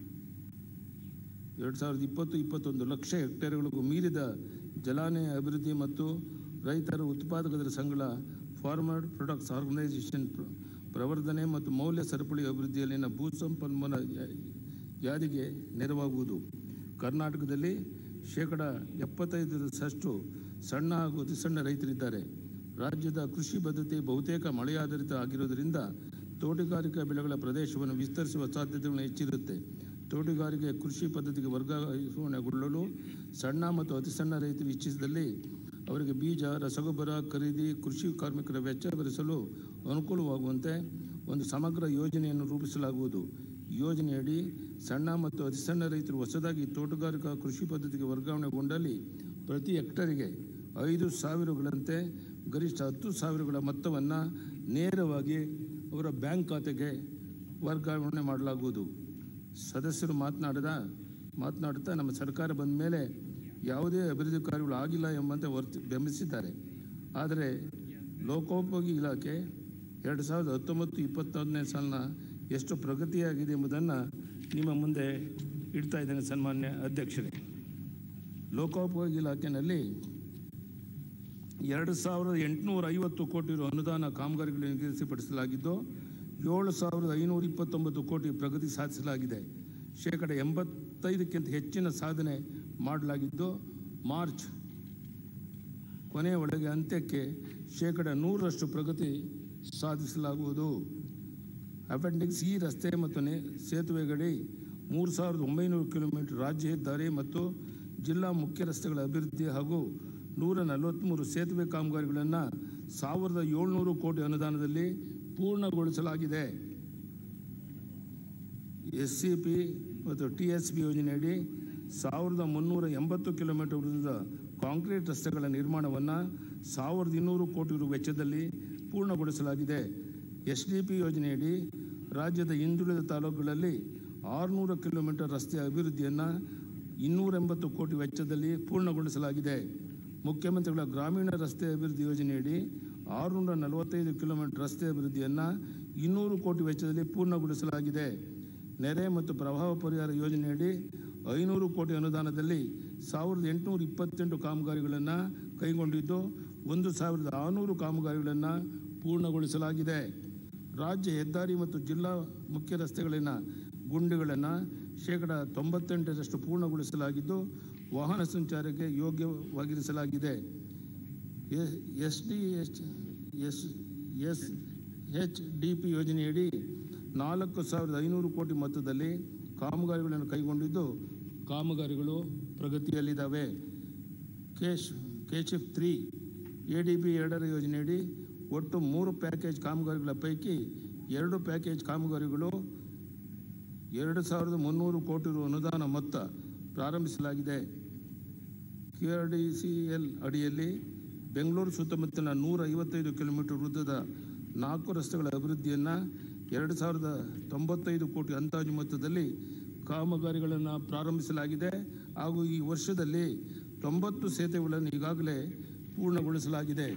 ಎರಡು ಸಾವಿರದ ಇಪ್ಪತ್ತು ಇಪ್ಪತ್ತೊಂದು ಲಕ್ಷ ಹೆಕ್ಟೇರ್ಗಳಿಗೂ ಮೀರಿದ ಜಲಾನಯ ಅಭಿವೃದ್ಧಿ ಮತ್ತು ರೈತರ ಉತ್ಪಾದಕರ ಸಂಘಗಳ ಫಾರ್ಮರ್ ಪ್ರೊಡಕ್ಟ್ಸ್ ಆರ್ಗನೈಸೇಷನ್ ಪ್ರ- ಪ್ರವರ್ಧನೆ ಮತ್ತು ಮೌಲ್ಯ ಸರಪಳಿ ಅಭಿವೃದ್ಧಿಯಲ್ಲಿನ ಭೂ ಸಂಪನ್ಮೂಲ ಯಾ- ಯಾದಿಗೆ ನೆರವಾಗುವುದು ಕರ್ನಾಟಕದಲ್ಲಿ ಶೇಕಡ ಎಪ್ಪತ್ತೈದರಷ್ಟು ಸಣ್ಣ ಹಾಗೂ ಅತಿ ಸಣ್ಣ ರೈತರಿದ್ದಾರೆ ರಾಜ್ಯದ ಕೃಷಿ ಬದ್ಧತೆ ಬಹುತೇಕ ಮಳೆಯಾಧಾರಿತ ಆಗಿರುವುದರಿಂದ ತೋಟಗಾರಿಕಾ ಬೆಳೆಗಳ ಪ್ರದೇಶವನ್ನು ವಿಸ್ತರಿಸುವ ಸಾಧ್ಯತೆಗಳು ಹೆಚ್ಚಿರುತ್ತೆ ತೋಟಗಾರಿಕೆ ಕೃಷಿ ಪದ್ಧತಿಗೆ ವರ್ಗಾವಣೆಗೊಳ್ಳಲು ಸಣ್ಣ ಮತ್ತು ಅತಿ ಸಣ್ಣ ರೈತರು ಇಚ್ಛಿಸಿದಲ್ಲಿ ಅವರಿಗೆ ಬೀಜ ರಸಗೊಬ್ಬರ ಖರೀದಿ ಕೃಷಿ ಕಾರ್ಮಿಕರ ವೆಚ್ಚ ಭರಿಸಲು ಅನುಕೂಲವಾಗುವಂತೆ ಒಂದು ಸಮಗ್ರ ಯೋಜನೆಯನ್ನು ರೂಪಿಸಲಾಗುವುದು ಯೋಜನೆಯಡಿ ಸಣ್ಣ ಮತ್ತು ಅತಿ ಸಣ್ಣ ರೈತರು ಹೊಸದಾಗಿ ತೋಟಗಾರಿಕಾ ಕೃಷಿ ಪದ್ಧತಿಗೆ ವರ್ಗಾವಣೆಗೊಂಡಲ್ಲಿ ಪ್ರತಿ ಹೆಕ್ಟರಿಗೆ ಐದು ಸಾವಿರಗಳಂತೆ ಗರಿಷ್ಠ ಹತ್ತು ಸಾವಿರಗಳ ಮೊತ್ತವನ್ನು ನೇರವಾಗಿ ಅವರ ಬ್ಯಾಂಕ್ ಖಾತೆಗೆ ವರ್ಗಾವಣೆ ಮಾಡಲಾಗುವುದು ಸದಸ್ಯರು ಮಾತನಾಡಿದ ಮಾತನಾಡುತ್ತಾ ನಮ್ಮ ಸರ್ಕಾರ ಬಂದ ಮೇಲೆ ಯಾವುದೇ ಅಭಿವೃದ್ಧಿ ಕಾರ್ಯಗಳು ಆಗಿಲ್ಲ ಎಂಬಂತೆ ವರ್ತಿ ಬೆಂಬಲಿಸಿದ್ದಾರೆ ಆದರೆ ಲೋಕೋಪಯೋಗಿ ಇಲಾಖೆ ಎರಡು ಸಾವಿರದ ಹತ್ತೊಂಬತ್ತು ಇಪ್ಪತ್ತೊಂದನೇ ಸಾಲಿನ ಎಷ್ಟು ಪ್ರಗತಿಯಾಗಿದೆ ಎಂಬುದನ್ನು ನಿಮ್ಮ ಮುಂದೆ ಇಡ್ತಾ ಇದ್ದೇನೆ ಸನ್ಮಾನ್ಯ ಅಧ್ಯಕ್ಷರೇ ಲೋಕೋಪಯೋಗಿ ಇಲಾಖೆಯಲ್ಲಿ ಎರಡು ಸಾವಿರದ ಎಂಟುನೂರ ಐವತ್ತು ಕೋಟಿ ರು ಅನುದಾನ ಕಾಮಗಾರಿಗಳನ್ನು ನಿಗದಿಪಡಿಸಲಾಗಿದ್ದು ಏಳು ಸಾವಿರದ ಐನೂರ ಇಪ್ಪತ್ತೊಂಬತ್ತು ಕೋಟಿ ಪ್ರಗತಿ ಸಾಧಿಸಲಾಗಿದೆ ಶೇಕಡ ಎಂಬತ್ತೈದಕ್ಕಿಂತ ಹೆಚ್ಚಿನ ಸಾಧನೆ ಮಾಡಲಾಗಿದ್ದು ಮಾರ್ಚ್ ಕೊನೆಯ ಒಳಗೆ ಅಂತ್ಯಕ್ಕೆ ಶೇಕಡ ನೂರರಷ್ಟು ಪ್ರಗತಿ ಸಾಧಿಸಲಾಗುವುದು ಅಪೆಂಡಿಕ್ಸ್ ಈ ರಸ್ತೆ ಮತ್ತು ನೆ- ಸೇತುವೆಗಡಿ ಮೂರು ಸಾವಿರದ ಒಂಬೈನೂರು ಕಿಲೋಮೀಟರ್ ರಾಜ್ಯ ಹೆದ್ದಾರಿ ಮತ್ತು ಜಿಲ್ಲಾ ಮುಖ್ಯ ರಸ್ತೆಗಳ ಅಭಿವೃದ್ಧಿ ಹಾಗೂ ನೂರ ನಲವತ್ತ್ಮೂರು ಸೇತುವೆ ಕಾಮಗಾರಿಗಳನ್ನು ಸಾವಿರದ ಏಳ್ನೂರು ಕೋಟಿ ಅನುದಾನದಲ್ಲಿ ಪೂರ್ಣಗೊಳಿಸಲಾಗಿದೆ ಎಸ್ ಸಿ ಪಿ ಮತ್ತು ಟಿ ಎಸ್ ಪಿ ಯೋಜನೆಯಡಿ ಸಾವಿರದ ಮುನ್ನೂರ ಎಂಬತ್ತು ಕಿಲೋಮೀಟರ್ ಉದ್ದದ ಕಾಂಕ್ರೀಟ್ ರಸ್ತೆಗಳ ನಿರ್ಮಾಣವನ್ನು ಸಾವಿರದ ಇನ್ನೂರು ಕೋಟಿ ರು ವೆಚ್ಚದಲ್ಲಿ ಪೂರ್ಣಗೊಳಿಸಲಾಗಿದೆ ಎಸ್ ಡಿ ಪಿ ಯೋಜನೆಯಡಿ ರಾಜ್ಯದ ಹಿಂದುಳಿದ ತಾಲೂಕುಗಳಲ್ಲಿ ಆರುನೂರು ಕಿಲೋಮೀಟರ್ ರಸ್ತೆ ಅಭಿವೃದ್ಧಿಯನ್ನು ಇನ್ನೂರ ಎಂಬತ್ತು ಕೋಟಿ ವೆಚ್ಚದಲ್ಲಿ ಪೂರ್ಣಗೊಳಿಸಲಾಗಿದೆ ಮುಖ್ಯಮಂತ್ರಿಗಳ ಗ್ರಾಮೀಣ ರಸ್ತೆ ಅಭಿವೃದ್ಧಿ ಯೋಜನೆಯಡಿ ಆರುನೂರ ನಲವತ್ತೈದು ಕಿಲೋಮೀಟರ್ ರಸ್ತೆ ಅಭಿವೃದ್ಧಿಯನ್ನು ಇನ್ನೂರು ಕೋಟಿ ವೆಚ್ಚದಲ್ಲಿ ಪೂರ್ಣಗೊಳಿಸಲಾಗಿದೆ ನೆರೆ ಮತ್ತು ಪ್ರವಾಹ ಪರಿಹಾರ ಯೋಜನೆಯಡಿ ಐನೂರು ಕೋಟಿ ಅನುದಾನದಲ್ಲಿ ಸಾವಿರದ ಎಂಟುನೂರ ಇಪ್ಪತ್ತೆಂಟು ಕಾಮಗಾರಿಗಳನ್ನು ಕೈಗೊಂಡಿದ್ದು ಒಂದು ಸಾವಿರದ ಆರುನೂರು ಕಾಮಗಾರಿಗಳನ್ನು ಪೂರ್ಣಗೊಳಿಸಲಾಗಿದೆ ರಾಜ್ಯ ಹೆದ್ದಾರಿ ಮತ್ತು ಜಿಲ್ಲಾ ಮುಖ್ಯ ರಸ್ತೆಗಳಲ್ಲಿನ ಗುಂಡಿಗಳನ್ನು ಶೇಕಡ ತೊಂಬತ್ತೆಂಟರಷ್ಟು ಪೂರ್ಣಗೊಳಿಸಲಾಗಿದ್ದು ವಾಹನ ಸಂಚಾರಕ್ಕೆ ಯೋಗ್ಯವಾಗಿರಿಸಲಾಗಿದೆ S D H S S H D P ಯೋಜನೆಯಡಿ ನಾಲ್ಕು ಸಾವಿರದ ಐನೂರು ಕೋಟಿ ಮೊತ್ತದಲ್ಲಿ ಕಾಮಗಾರಿಗಳನ್ನು ಕೈಗೊಂಡಿದ್ದು ಕಾಮಗಾರಿಗಳು ಪ್ರಗತಿಯಲ್ಲಿದ್ದಾವೆ ಕೇಶ್ ಕೆಶಿಫ್ ತ್ರೀ ಎ ಡಿ ಬಿ ಎರಡರ ಯೋಜನೆಯಡಿ ಒಟ್ಟು ಮೂರು ಪ್ಯಾಕೇಜ್ ಕಾಮಗಾರಿಗಳ ಪೈಕಿ ಎರಡು ಪ್ಯಾಕೇಜ್ ಕಾಮಗಾರಿಗಳು ಎರಡು ಸಾವಿರದ ಮುನ್ನೂರು ಕೋಟಿ ರು ಅನುದಾನ ಮೊತ್ತ ಪ್ರಾರಂಭಿಸಲಾಗಿದೆ K R D C L ಅಡಿಯಲ್ಲಿ ಬೆಂಗಳೂರು ಸುತ್ತಮುತ್ತಲಿನ ನೂರ ಐವತ್ತೈದು ಕಿಲೋಮೀಟರ್ ಉದ್ದದ ನಾಲ್ಕು ರಸ್ತೆಗಳ ಅಭಿವೃದ್ಧಿಯನ್ನು ಎರಡು ಸಾವಿರದ ತೊಂಬತ್ತೈದು ಕೋಟಿ ಅಂದಾಜು ಮೊತ್ತದಲ್ಲಿ ಕಾಮಗಾರಿಗಳನ್ನು ಪ್ರಾರಂಭಿಸಲಾಗಿದೆ ಹಾಗೂ ಈ ವರ್ಷದಲ್ಲಿ ತೊಂಬತ್ತು ಸೇತುವೆಗಳನ್ನು ಈಗಾಗಲೇ ಪೂರ್ಣಗೊಳಿಸಲಾಗಿದೆ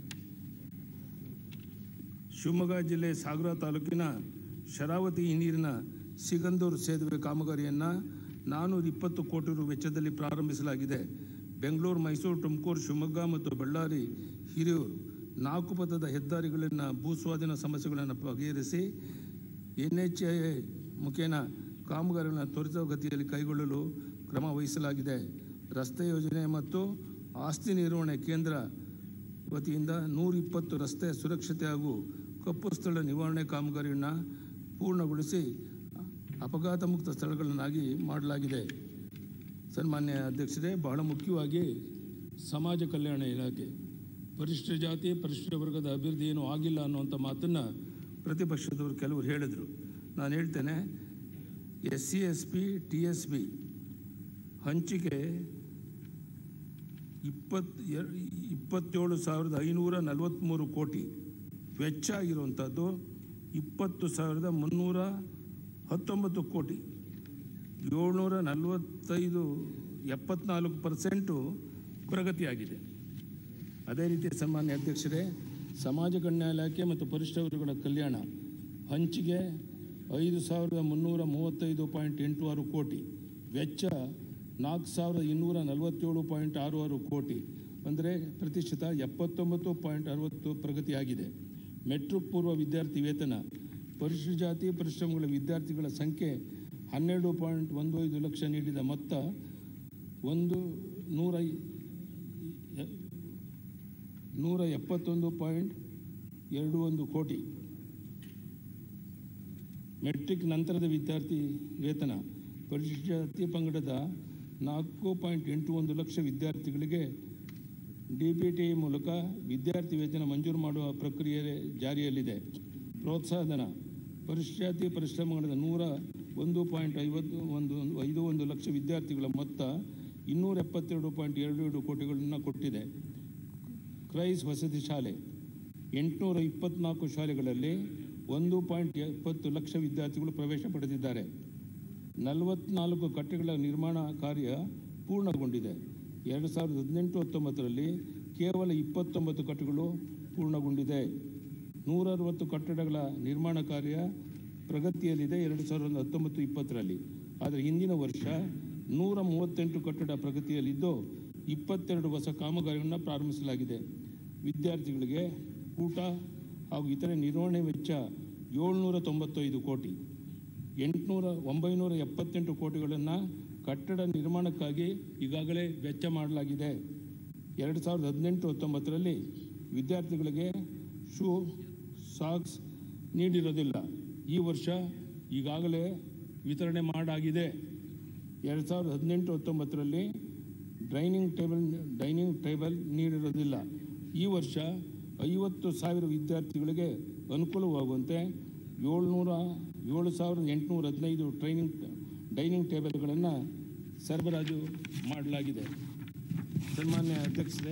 ಶಿವಮೊಗ್ಗ ಜಿಲ್ಲೆ ಸಾಗರ ತಾಲೂಕಿನ ಶರಾವತಿ ನೀರಿನ ಸಿಗಂದೂರು ಸೇತುವೆ ಕಾಮಗಾರಿಯನ್ನು ನಾನ್ನೂರ ಇಪ್ಪತ್ತು ಕೋಟಿ ರು ವೆಚ್ಚದಲ್ಲಿ ಪ್ರಾರಂಭಿಸಲಾಗಿದೆ ಬೆಂಗಳೂರು ಮೈಸೂರು ತುಮಕೂರು ಶಿವಮೊಗ್ಗ ಮತ್ತು ಬಳ್ಳಾರಿ ಹಿರಿಯೂರು ನಾಲ್ಕು ಪಥದ ಹೆದ್ದಾರಿಗಳನ್ನ ಭೂಸ್ವಾಧೀನ ಸಮಸ್ಯೆಗಳನ್ನು ಬಗೆಹರಿಸಿ ಎನ್ ಎಚ್ ಎ ಮುಖೇನ ಕಾಮಗಾರಿಗಳನ್ನು ತ್ವರಿತಗತಿಯಲ್ಲಿ ಕೈಗೊಳ್ಳಲು ಕ್ರಮ ವಹಿಸಲಾಗಿದೆ ರಸ್ತೆ ಯೋಜನೆ ಮತ್ತು ಆಸ್ತಿ ನಿರ್ವಹಣೆ ಕೇಂದ್ರ ವತಿಯಿಂದ ನೂರಿಪ್ಪತ್ತು ರಸ್ತೆ ಸುರಕ್ಷತೆ ಹಾಗೂ ಕಪ್ಪು ಸ್ಥಳ ನಿವಾರಣೆ ಕಾಮಗಾರಿಯನ್ನು ಪೂರ್ಣಗೊಳಿಸಿ ಅಪಘಾತ ಮುಕ್ತ ಸ್ಥಳಗಳನ್ನಾಗಿ ಮಾಡಲಾಗಿದೆ ಸನ್ಮಾನ್ಯ ಅಧ್ಯಕ್ಷರೇ ಬಹಳ ಮುಖ್ಯವಾಗಿ ಸಮಾಜ ಕಲ್ಯಾಣ ಇಲಾಖೆ ಪರಿಶಿಷ್ಟ ಜಾತಿ ಪರಿಶಿಷ್ಟ ವರ್ಗದ ಅಭಿವೃದ್ಧಿ ಏನೂ ಆಗಿಲ್ಲ ಅನ್ನುವಂಥ ಮಾತನ್ನು ಪ್ರತಿಪಕ್ಷದವರು ಕೆಲವರು ಹೇಳಿದರು ನಾನು ಹೇಳ್ತೇನೆ S C S P T S P ಹಂಚಿಕೆ ಇಪ್ಪತ್ ಎ- ಇಪ್ಪತ್ತೇಳು ಸಾವಿರದ ಐನೂರ ನಲವತ್ತ್ಮೂರು ಕೋಟಿ ವೆಚ್ಚ ಆಗಿರುವಂಥದ್ದು ಇಪ್ಪತ್ತು ಸಾವಿರದ ಮುನ್ನೂರ ಹತ್ತೊಂಬತ್ತು ಕೋಟಿ ಏಳ್ನೂರ ನಲವತ್ತೈದು ಎಪ್ಪತ್ನಾಲ್ಕು ಪರ್ಸೆಂಟು ಪ್ರಗತಿಯಾಗಿದೆ ಅದೇ ರೀತಿ ಸನ್ಮಾನ್ಯ ಅಧ್ಯಕ್ಷರೇ ಸಮಾಜ ಕಲ್ಯಾಣ ಇಲಾಖೆ ಮತ್ತು ಪರಿಶಿಷ್ಟ ವರ್ಗಗಳ ಕಲ್ಯಾಣ ಹಂಚಿಗೆ ಐದು ಸಾವಿರದ ಮುನ್ನೂರ ಮೂವತ್ತೈದು ಪಾಯಿಂಟ್ ಎಂಟು ಆರು ಕೋಟಿ ವೆಚ್ಚ ನಾಲ್ಕು ಸಾವಿರದ ಇನ್ನೂರ ನಲವತ್ತೇಳು ಪಾಯಿಂಟ್ ಆರು ಆರು ಕೋಟಿ ಅಂದರೆ ಪ್ರತಿಶತ ಎಪ್ಪತ್ತೊಂಬತ್ತು ಪಾಯಿಂಟ್ ಅರವತ್ತು ಪ್ರಗತಿಯಾಗಿದೆ ಮೆಟ್ರಿಕ್ ಪೂರ್ವ ವಿದ್ಯಾರ್ಥಿ ವೇತನ ಪರಿಶಿಷ್ಟ ಜಾತಿ ಪರಿಶ್ರಮಗಳ ವಿದ್ಯಾರ್ಥಿಗಳ ಸಂಖ್ಯೆ ಹನ್ನೆರಡು ಪಾಯಿಂಟ್ ಒಂದು ಐದು ಲಕ್ಷ ನೀಡಿದ ಮೊತ್ತ ಒಂದು ನೂರ ಎ- ನೂರ ಎಪ್ಪತ್ತೊಂದು ಪಾಯಿಂಟ್ ಎರಡು ಒಂದು ಕೋಟಿ ಮೆಟ್ರಿಕ್ ನಂತರದ ವಿದ್ಯಾರ್ಥಿ ವೇತನ ಪರಿಶಿಷ್ಟ ಜಾತಿ ಪಂಗಡದ ನಾಲ್ಕು ಪಾಯಿಂಟ್ ಎಂಟು ಒಂದು ಲಕ್ಷ ವಿದ್ಯಾರ್ಥಿಗಳಿಗೆ ಡಿ ಬಿ ಟಿ ಮೂಲಕ ವಿದ್ಯಾರ್ಥಿ ವೇತನ ಮಂಜೂರು ಮಾಡುವ ಪ್ರಕ್ರಿಯೆ ಜಾರಿಯಲ್ಲಿದೆ ಪ್ರೋತ್ಸಾಹಧನ ಪರಿಶಿಷ್ಟ ಜಾತಿ ಪರಿಶ್ರಮಗಳ ನೂರ ಒಂದು ಪಾಯಿಂಟ್ ಐವತ್ತು ಒಂದು ಐದು ಒಂದು ಲಕ್ಷ ವಿದ್ಯಾರ್ಥಿಗಳ ಮೊತ್ತ ಇನ್ನೂರ ಎಪ್ಪತ್ತೆರಡು ಪಾಯಿಂಟ್ ಎರಡು ಎರಡು ಕೋಟಿಗಳನ್ನು ಕೊಟ್ಟಿದೆ ಕ್ರೈಸ್ ವಸತಿ ಶಾಲೆ ಎಂಟುನೂರ ಇಪ್ಪತ್ನಾಲ್ಕು ಶಾಲೆಗಳಲ್ಲಿ ಒಂದು ಪಾಯಿಂಟ್ ಎಪ್ಪತ್ತು ಲಕ್ಷ ವಿದ್ಯಾರ್ಥಿಗಳು ಪ್ರವೇಶ ಪಡೆದಿದ್ದಾರೆ ನಲವತ್ನಾಲ್ಕು ಕಟ್ಟಡಗಳ ನಿರ್ಮಾಣ ಕಾರ್ಯ ಪೂರ್ಣಗೊಂಡಿದೆ ಎರಡು ಸಾವಿರದ ಹದಿನೆಂಟು ಹತ್ತೊಂಬತ್ತರಲ್ಲಿ ಕೇವಲ ಇಪ್ಪತ್ತೊಂಬತ್ತು ಕಟ್ಟಡಗಳು ಪೂರ್ಣಗೊಂಡಿದೆ ನೂರ ಅರವತ್ತು ಕಟ್ಟಡಗಳ ನಿರ್ಮಾಣ ಕಾರ್ಯ ಪ್ರಗತಿಯಲ್ಲಿದೆ ಎರಡು ಸಾವಿರದ ಹತ್ತೊಂಬತ್ತು ಇಪ್ಪತ್ತರಲ್ಲಿ ಆದರೆ ಹಿಂದಿನ ವರ್ಷ ನೂರ ಮೂವತ್ತೆಂಟು ಕಟ್ಟಡ ಪ್ರಗತಿಯಲ್ಲಿದ್ದು ಇಪ್ಪತ್ತೆರಡು ಹೊಸ ಕಾಮಗಾರಿಗಳನ್ನು ಪ್ರಾರಂಭಿಸಲಾಗಿದೆ ವಿದ್ಯಾರ್ಥಿಗಳಿಗೆ ಊಟ ಹಾಗೂ ಇತರೆ ನಿರ್ವಹಣೆ ವೆಚ್ಚ ಏಳ್ನೂರ ತೊಂಬತ್ತೈದು ಕೋಟಿ ಎಂಟುನೂರ ಒಂಬೈನೂರ ಎಪ್ಪತ್ತೆಂಟು ಕೋಟಿಗಳನ್ನು ಕಟ್ಟಡ ನಿರ್ಮಾಣಕ್ಕಾಗಿ ಈಗಾಗಲೇ ವೆಚ್ಚ ಮಾಡಲಾಗಿದೆ ಎರಡು ಸಾವಿರದ ಹದಿನೆಂಟು ಹತ್ತೊಂಬತ್ತರಲ್ಲಿ ವಿದ್ಯಾರ್ಥಿಗಳಿಗೆ ಶೂ ಸಾಕ್ಸ್ ನೀಡಿರೋದಿಲ್ಲ ಈ ವರ್ಷ ಈಗಾಗಲೇ ವಿತರಣೆ ಮಾಡಾಗಿದೆ ಎರಡು ಸಾವಿರದ ಹದಿನೆಂಟು ಹತ್ತೊಂಬತ್ತರಲ್ಲಿ ಡೈನಿಂಗ್ ಟೇಬಲ್ ಡೈನಿಂಗ್ ಟೇಬಲ್ ನೀಡಿರೋದಿಲ್ಲ ಈ ವರ್ಷ ಐವತ್ತು ಸಾವಿರ ವಿದ್ಯಾರ್ಥಿಗಳಿಗೆ ಅನುಕೂಲವಾಗುವಂತೆ ಏಳ್ನೂರ ಏಳು ಸಾವಿರದ ಎಂಟುನೂರ ಹದಿನೈದು ಟ್ರೈನಿಂಗ್ ಡೈನಿಂಗ್ ಟೇಬಲ್ಗಳನ್ನು ಸರಬರಾಜು ಮಾಡಲಾಗಿದೆ ಸನ್ಮಾನ್ಯ ಅಧ್ಯಕ್ಷರೇ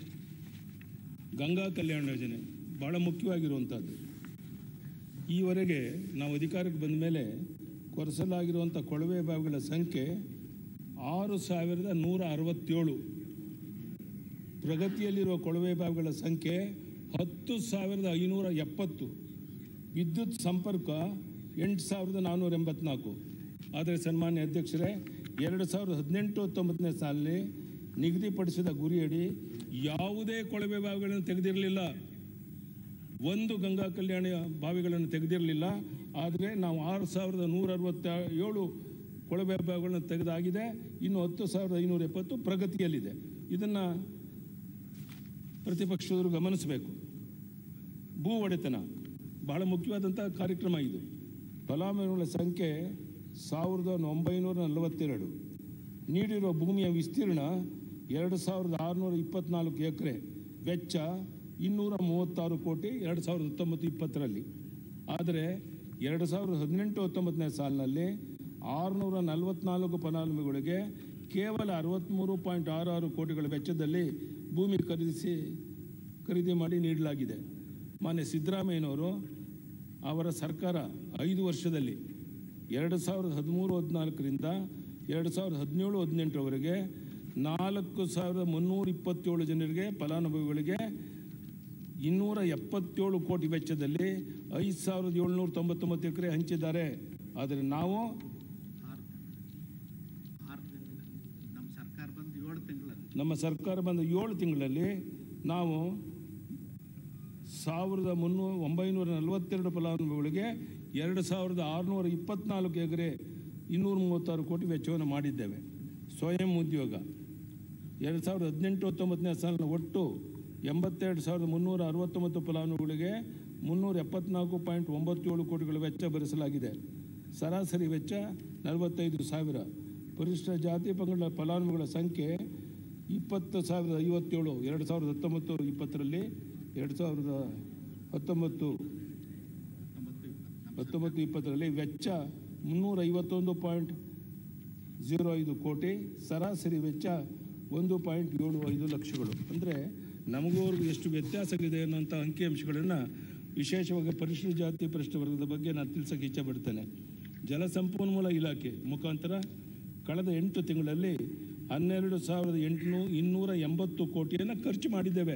ಗಂಗಾ ಕಲ್ಯಾಣ ಯೋಜನೆ ಭಾಳ ಮುಖ್ಯವಾಗಿರುವಂಥದ್ದು ಈವರೆಗೆ ನಾವು ಅಧಿಕಾರಕ್ಕೆ ಬಂದ ಮೇಲೆ ಕೊರೆಸಲಾಗಿರುವಂಥ ಕೊಳವೆ ಬಾವಿಗಳ ಸಂಖ್ಯೆ ಆರು ಸಾವಿರದ ನೂರ ಅರವತ್ತೇಳು ಪ್ರಗತಿಯಲ್ಲಿರುವ ಕೊಳವೆ ಬಾವಿಗಳ ಸಂಖ್ಯೆ ಹತ್ತು ಸಾವಿರದ ಐನೂರ ಎಪ್ಪತ್ತು ವಿದ್ಯುತ್ ಸಂಪರ್ಕ ಎಂಟು ಸಾವಿರದ ನಾನ್ನೂರ ಎಂಬತ್ನಾಲ್ಕು ಆದರೆ ಸನ್ಮಾನ್ಯ ಅಧ್ಯಕ್ಷರೇ ಎರಡು ಸಾವಿರದ ಹದಿನೆಂಟು ಹತ್ತೊಂಬತ್ತನೇ ಸಾಲಿನಲ್ಲಿ ನಿಗದಿಪಡಿಸಿದ ಗುರಿಯಡಿ ಯಾವುದೇ ಕೊಳವೆ ಬಾವಿಗಳನ್ನು ತೆಗೆದಿರಲಿಲ್ಲ ಒಂದು ಗಂಗಾ ಕಲ್ಯಾಣ ಬಾವಿಗಳನ್ನು ತೆಗೆದಿರಲಿಲ್ಲ ಆದರೆ ನಾವು ಆರು ಸಾವಿರದ ನೂರ ಅರವತ್ತ ಏಳು ಕೊಳವೆ ಬಾವಿಗಳನ್ನು ತೆಗೆದಾಗಿದೆ ಇನ್ನು ಹತ್ತು ಸಾವಿರದ ಐನೂರ ಎಪ್ಪತ್ತು ಪ್ರಗತಿಯಲ್ಲಿದೆ ಇದನ್ನು ಪ್ರತಿಪಕ್ಷದವರು ಗಮನಿಸಬೇಕು ಭೂ ಒಡೆತನ ಬಹಳ ಮುಖ್ಯವಾದಂಥ ಕಾರ್ಯಕ್ರಮ ಇದು ಫಲಾನುಭವಿಗಳ ಸಂಖ್ಯೆ ಸಾವಿರದ ಒಂಬೈನೂರ ನಲವತ್ತೆರಡು ನೀಡಿರುವ ಭೂಮಿಯ ವಿಸ್ತೀರ್ಣ ಎರಡು ಸಾವಿರದ ಆರುನೂರ ಇಪ್ಪತ್ನಾಲ್ಕು ಎಕರೆ ವೆಚ್ಚ ಇನ್ನೂರ ಮೂವತ್ತಾರು ಕೋಟಿ ಎರಡು ಸಾವಿರದ ಹತ್ತೊಂಬತ್ತು ಇಪ್ಪತ್ತರಲ್ಲಿ ಆದರೆ ಎರಡು ಸಾವಿರದ ಹದಿನೆಂಟು ಹತ್ತೊಂಬತ್ತನೇ ಸಾಲಿನಲ್ಲಿ ಆರುನೂರ ನಲವತ್ನಾಲ್ಕು ಫಲಾನುಭವಿಗಳಿಗೆ ಕೇವಲ ಅರವತ್ತ್ಮೂರು ಪಾಯಿಂಟ್ ಆರು ಆರು ಕೋಟಿಗಳ ವೆಚ್ಚದಲ್ಲಿ ಭೂಮಿ ಖರೀದಿಸಿ ಖರೀದಿ ಮಾಡಿ ನೀಡಲಾಗಿದೆ ಮಾನ್ಯ ಸಿದ್ದರಾಮಯ್ಯನವರು ಅವರ ಸರ್ಕಾರ ಐದು ವರ್ಷದಲ್ಲಿ ಎರಡು ಸಾವಿರದ ಹದಿಮೂರು ಹದಿನಾಲ್ಕರಿಂದ ಎರಡು ಸಾವಿರದ ಹದಿನೇಳು ಹದಿನೆಂಟರವರೆಗೆ ನಾಲ್ಕು ಸಾವಿರದ ಮುನ್ನೂರ ಇಪ್ಪತ್ತೇಳು ಜನರಿಗೆ ಫಲಾನುಭವಿಗಳಿಗೆ ಇನ್ನೂರ ಎಪ್ಪತ್ತೇಳು ಕೋಟಿ ವೆಚ್ಚದಲ್ಲಿ ಐದು ಸಾವಿರದ ಏಳ್ನೂರ ತೊಂಬತ್ತೊಂಬತ್ತು ಎಕರೆ ಹಂಚಿದ್ದಾರೆ ಆದರೆ ನಾವು ಆರು ಆರು ತಿಂಗಳು ನಮ್ಮ ಸರ್ಕಾರ ಬಂದು ಏಳು ತಿಂಗಳಲ್ಲಿ ನಮ್ಮ ಸರ್ಕಾರ ಬಂದ ಏಳು ತಿಂಗಳಲ್ಲಿ ನಾವು ಸಾವಿರದ ಮುನ್ನೂರ ಒಂಬೈನೂರ ನಲವತ್ತೆರಡು ಫಲಾನುಭವಿಗಳಿಗೆ ಎರಡು ಸಾವಿರದ ಆರುನೂರ ಇಪ್ಪತ್ನಾಲ್ಕು ಎಕರೆ ಇನ್ನೂರ ಮೂವತ್ತಾರು ಕೋಟಿ ವೆಚ್ಚವನ್ನು ಮಾಡಿದ್ದೇವೆ ಸ್ವಯಂ ಉದ್ಯೋಗ ಎರಡು ಸಾವಿರದ ಹದಿನೆಂಟು ಹತ್ತೊಂಬತ್ತನೇ ಸಾಲಿನ ಒಟ್ಟು ಎಂಬತ್ತೆರಡು ಸಾವಿರದ ಮುನ್ನೂರ ಅರವತ್ತೊಂಬತ್ತು ಫಲಾನುಭವಿಗಳಿಗೆ ಮುನ್ನೂರ ಎಪ್ಪತ್ನಾಲ್ಕು ಪಾಯಿಂಟ್ ಒಂಬತ್ತೇಳು ಕೋಟಿಗಳ ವೆಚ್ಚ ಭರಿಸಲಾಗಿದೆ ಸರಾಸರಿ ವೆಚ್ಚ ನಲವತ್ತೈದು ಸಾವಿರ ಪರಿಶಿಷ್ಟ ಜಾತಿ ಪಂಗಡ ಫಲಾನುಭವಿಗಳ ಸಂಖ್ಯೆ ಇಪ್ಪತ್ತು ಸಾವಿರದ ಐವತ್ತೇಳು ಎರಡು ಸಾವಿರದ ಹತ್ತೊಂಬತ್ತು ಇಪ್ಪತ್ತರಲ್ಲಿ ಎರಡು ಸಾವಿರದ ಹತ್ತೊಂಬತ್ತು ಹತ್ತೊಂಬತ್ತು ಇಪ್ಪತ್ತು ಹತ್ತೊಂಬತ್ತು ಇಪ್ಪತ್ತರಲ್ಲಿ ವೆಚ್ಚ ಮುನ್ನೂರ ಐವತ್ತೊಂದು ಪಾಯಿಂಟ್ ಝೀರೋ ಐದು ಕೋಟಿ ಸರಾಸರಿ ವೆಚ್ಚ ಒಂದು ಪಾಯಿಂಟ್ ಏಳು ಐದು ಲಕ್ಷಗಳು ಅಂದರೆ ನಮಗವ್ರಿಗೂ ಎಷ್ಟು ವ್ಯತ್ಯಾಸವಿದೆ ಅನ್ನೋಂಥ ಅಂಕಿಅಂಶಗಳನ್ನು ವಿಶೇಷವಾಗಿ ಪರಿಶಿಷ್ಟ ಜಾತಿ ಪರಿಶಿಷ್ಟ ವರ್ಗದ ಬಗ್ಗೆ ನಾನು ತಿಳಿಸೋಕೆ ಇಚ್ಛೆಪಡ್ತೇನೆ ಜಲಸಂಪನ್ಮೂಲ ಇಲಾಖೆ ಮುಖಾಂತರ ಕಳೆದ ಎಂಟು ತಿಂಗಳಲ್ಲಿ ಹನ್ನೆರಡು ಸಾವಿರದ ಎಂಟುನೂ ಇನ್ನೂರ ಎಂಬತ್ತು ಕೋಟಿಯನ್ನು ಖರ್ಚು ಮಾಡಿದ್ದೇವೆ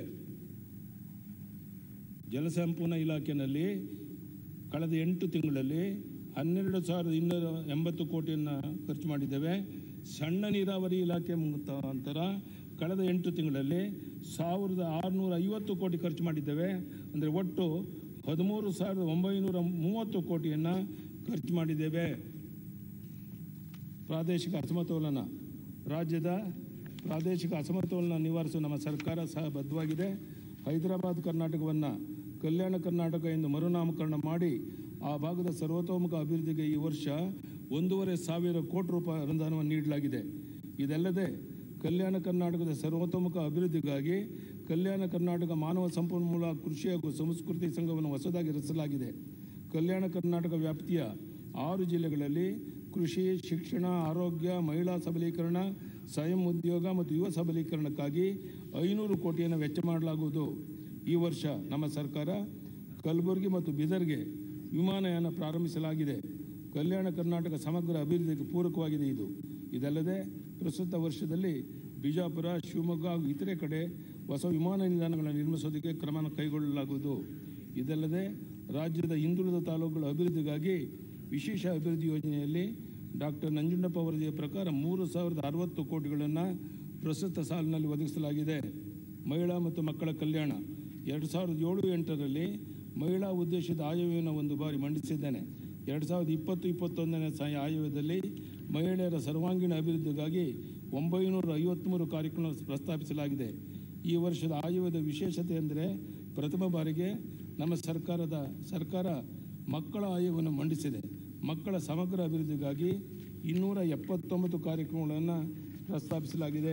ಜಲಸಂಪನ್ಮೂಲ ಇಲಾಖೆಯಲ್ಲಿ ಕಳೆದ ಎಂಟು ತಿಂಗಳಲ್ಲಿ ಹನ್ನೆರಡು ಸಾವಿರದ ಇನ್ನೂರ ಎಂಬತ್ತು ಕೋಟಿಯನ್ನು ಖರ್ಚು ಮಾಡಿದ್ದೇವೆ ಸಣ್ಣ ನೀರಾವರಿ ಇಲಾಖೆ ಮುಖಾಂತರ ಕಳೆದ ಎಂಟು ತಿಂಗಳಲ್ಲಿ ಸಾವಿರದ ಆರುನೂರ ಐವತ್ತು ಕೋಟಿ ಖರ್ಚು ಮಾಡಿದ್ದೇವೆ ಅಂದರೆ ಒಟ್ಟು ಹದಿಮೂರು ಸಾವಿರದ ಒಂಬೈನೂರ ಮೂವತ್ತು ಕೋಟಿಯನ್ನು ಖರ್ಚು ಮಾಡಿದ್ದೇವೆ ಪ್ರಾದೇಶಿಕ ಅಸಮತೋಲನ ರಾಜ್ಯದ ಪ್ರಾದೇಶಿಕ ಅಸಮತೋಲನ ನಿವಾರಿಸುವ ನಮ್ಮ ಸರ್ಕಾರ ಸಹ ಬದ್ಧವಾಗಿದೆ ಹೈದರಾಬಾದ್ ಕರ್ನಾಟಕವನ್ನು ಕಲ್ಯಾಣ ಕರ್ನಾಟಕ ಎಂದು ಮರುನಾಮಕರಣ ಮಾಡಿ ಆ ಭಾಗದ ಸರ್ವತೋಮುಖ ಅಭಿವೃದ್ಧಿಗೆ ಈ ವರ್ಷ ಒಂದೂವರೆ ಸಾವಿರ ಕೋಟಿ ರೂಪಾಯಿ ಅನುದಾನವನ್ನು ನೀಡಲಾಗಿದೆ ಇದಲ್ಲದೆ ಕಲ್ಯಾಣ ಕರ್ನಾಟಕದ ಸರ್ವತೋಮುಖ ಅಭಿವೃದ್ಧಿಗಾಗಿ ಕಲ್ಯಾಣ ಕರ್ನಾಟಕ ಮಾನವ ಸಂಪನ್ಮೂಲ ಕೃಷಿ ಹಾಗೂ ಸಂಸ್ಕೃತಿ ಸಂಘವನ್ನು ಹೊಸದಾಗಿ ರಚಿಸಲಾಗಿದೆ ಕಲ್ಯಾಣ ಕರ್ನಾಟಕ ವ್ಯಾಪ್ತಿಯ ಆರು ಜಿಲ್ಲೆಗಳಲ್ಲಿ ಕೃಷಿ ಶಿಕ್ಷಣ ಆರೋಗ್ಯ ಮಹಿಳಾ ಸಬಲೀಕರಣ ಸ್ವಯಂ ಉದ್ಯೋಗ ಮತ್ತು ಯುವ ಸಬಲೀಕರಣಕ್ಕಾಗಿ ಐನೂರು ಕೋಟಿಯನ್ನು ವೆಚ್ಚ ಮಾಡಲಾಗುವುದು ಈ ವರ್ಷ ನಮ್ಮ ಸರ್ಕಾರ ಕಲಬುರಗಿ ಮತ್ತು ಬೀದರ್ಗೆ ವಿಮಾನಯಾನ ಪ್ರಾರಂಭಿಸಲಾಗಿದೆ ಕಲ್ಯಾಣ ಕರ್ನಾಟಕ ಸಮಗ್ರ ಅಭಿವೃದ್ಧಿಗೆ ಪೂರಕವಾಗಿದೆ ಇದು ಇದಲ್ಲದೆ ಪ್ರಸ್ತುತ ವರ್ಷದಲ್ಲಿ ಬಿಜಾಪುರ ಶಿವಮೊಗ್ಗ ಹಾಗೂ ಇತರೆ ಕಡೆ ಹೊಸ ವಿಮಾನ ನಿಲ್ದಾಣಗಳನ್ನು ನಿರ್ಮಿಸೋದಕ್ಕೆ ಕ್ರಮ ಕೈಗೊಳ್ಳಲಾಗುವುದು ಇದಲ್ಲದೆ ರಾಜ್ಯದ ಹಿಂದುಳಿದ ತಾಲೂಕುಗಳ ಅಭಿವೃದ್ಧಿಗಾಗಿ ವಿಶೇಷ ಅಭಿವೃದ್ಧಿ ಯೋಜನೆಯಲ್ಲಿ ಡಾಕ್ಟರ್ ನಂಜುಂಡಪ್ಪ ವರದಿಯ ಪ್ರಕಾರ ಮೂರು ಸಾವಿರದ ಅರವತ್ತು ಕೋಟಿಗಳನ್ನು ಪ್ರಸ್ತುತ ಸಾಲಿನಲ್ಲಿ ಒದಗಿಸಲಾಗಿದೆ ಮಹಿಳಾ ಮತ್ತು ಮಕ್ಕಳ ಕಲ್ಯಾಣ ಎರಡು ಸಾವಿರದ ಏಳು ಎಂಟರಲ್ಲಿ ಮಹಿಳಾ ಉದ್ದೇಶದ ಆಯವ್ಯವನ್ನು ಒಂದು ಬಾರಿ ಮಂಡಿಸಿದ್ದೇನೆ ಎರಡು ಸಾವಿರದ ಇಪ್ಪತ್ತು ಇಪ್ಪತ್ತೊಂದನೇ ಸ ಆಯವ್ಯದಲ್ಲಿ ಮಹಿಳೆಯರ ಸರ್ವಾಂಗೀಣ ಅಭಿವೃದ್ಧಿಗಾಗಿ ಒಂಬೈನೂರ ಐವತ್ತ್ಮೂರು ಕಾರ್ಯಕ್ರಮ ಪ್ರಸ್ತಾಪಿಸಲಾಗಿದೆ ಈ ವರ್ಷದ ಆಯವ್ಯದ ವಿಶೇಷತೆ ಎಂದರೆ ಪ್ರಥಮ ಬಾರಿಗೆ ನಮ್ಮ ಸರ್ಕಾರದ ಸರ್ಕಾರ ಮಕ್ಕಳ ಆಯೋಗವನ್ನು ಮಂಡಿಸಿದೆ ಮಕ್ಕಳ ಸಮಗ್ರ ಅಭಿವೃದ್ಧಿಗಾಗಿ ಇನ್ನೂರ ಎಪ್ಪತ್ತೊಂಬತ್ತು ಕಾರ್ಯಕ್ರಮಗಳನ್ನು ಪ್ರಸ್ತಾಪಿಸಲಾಗಿದೆ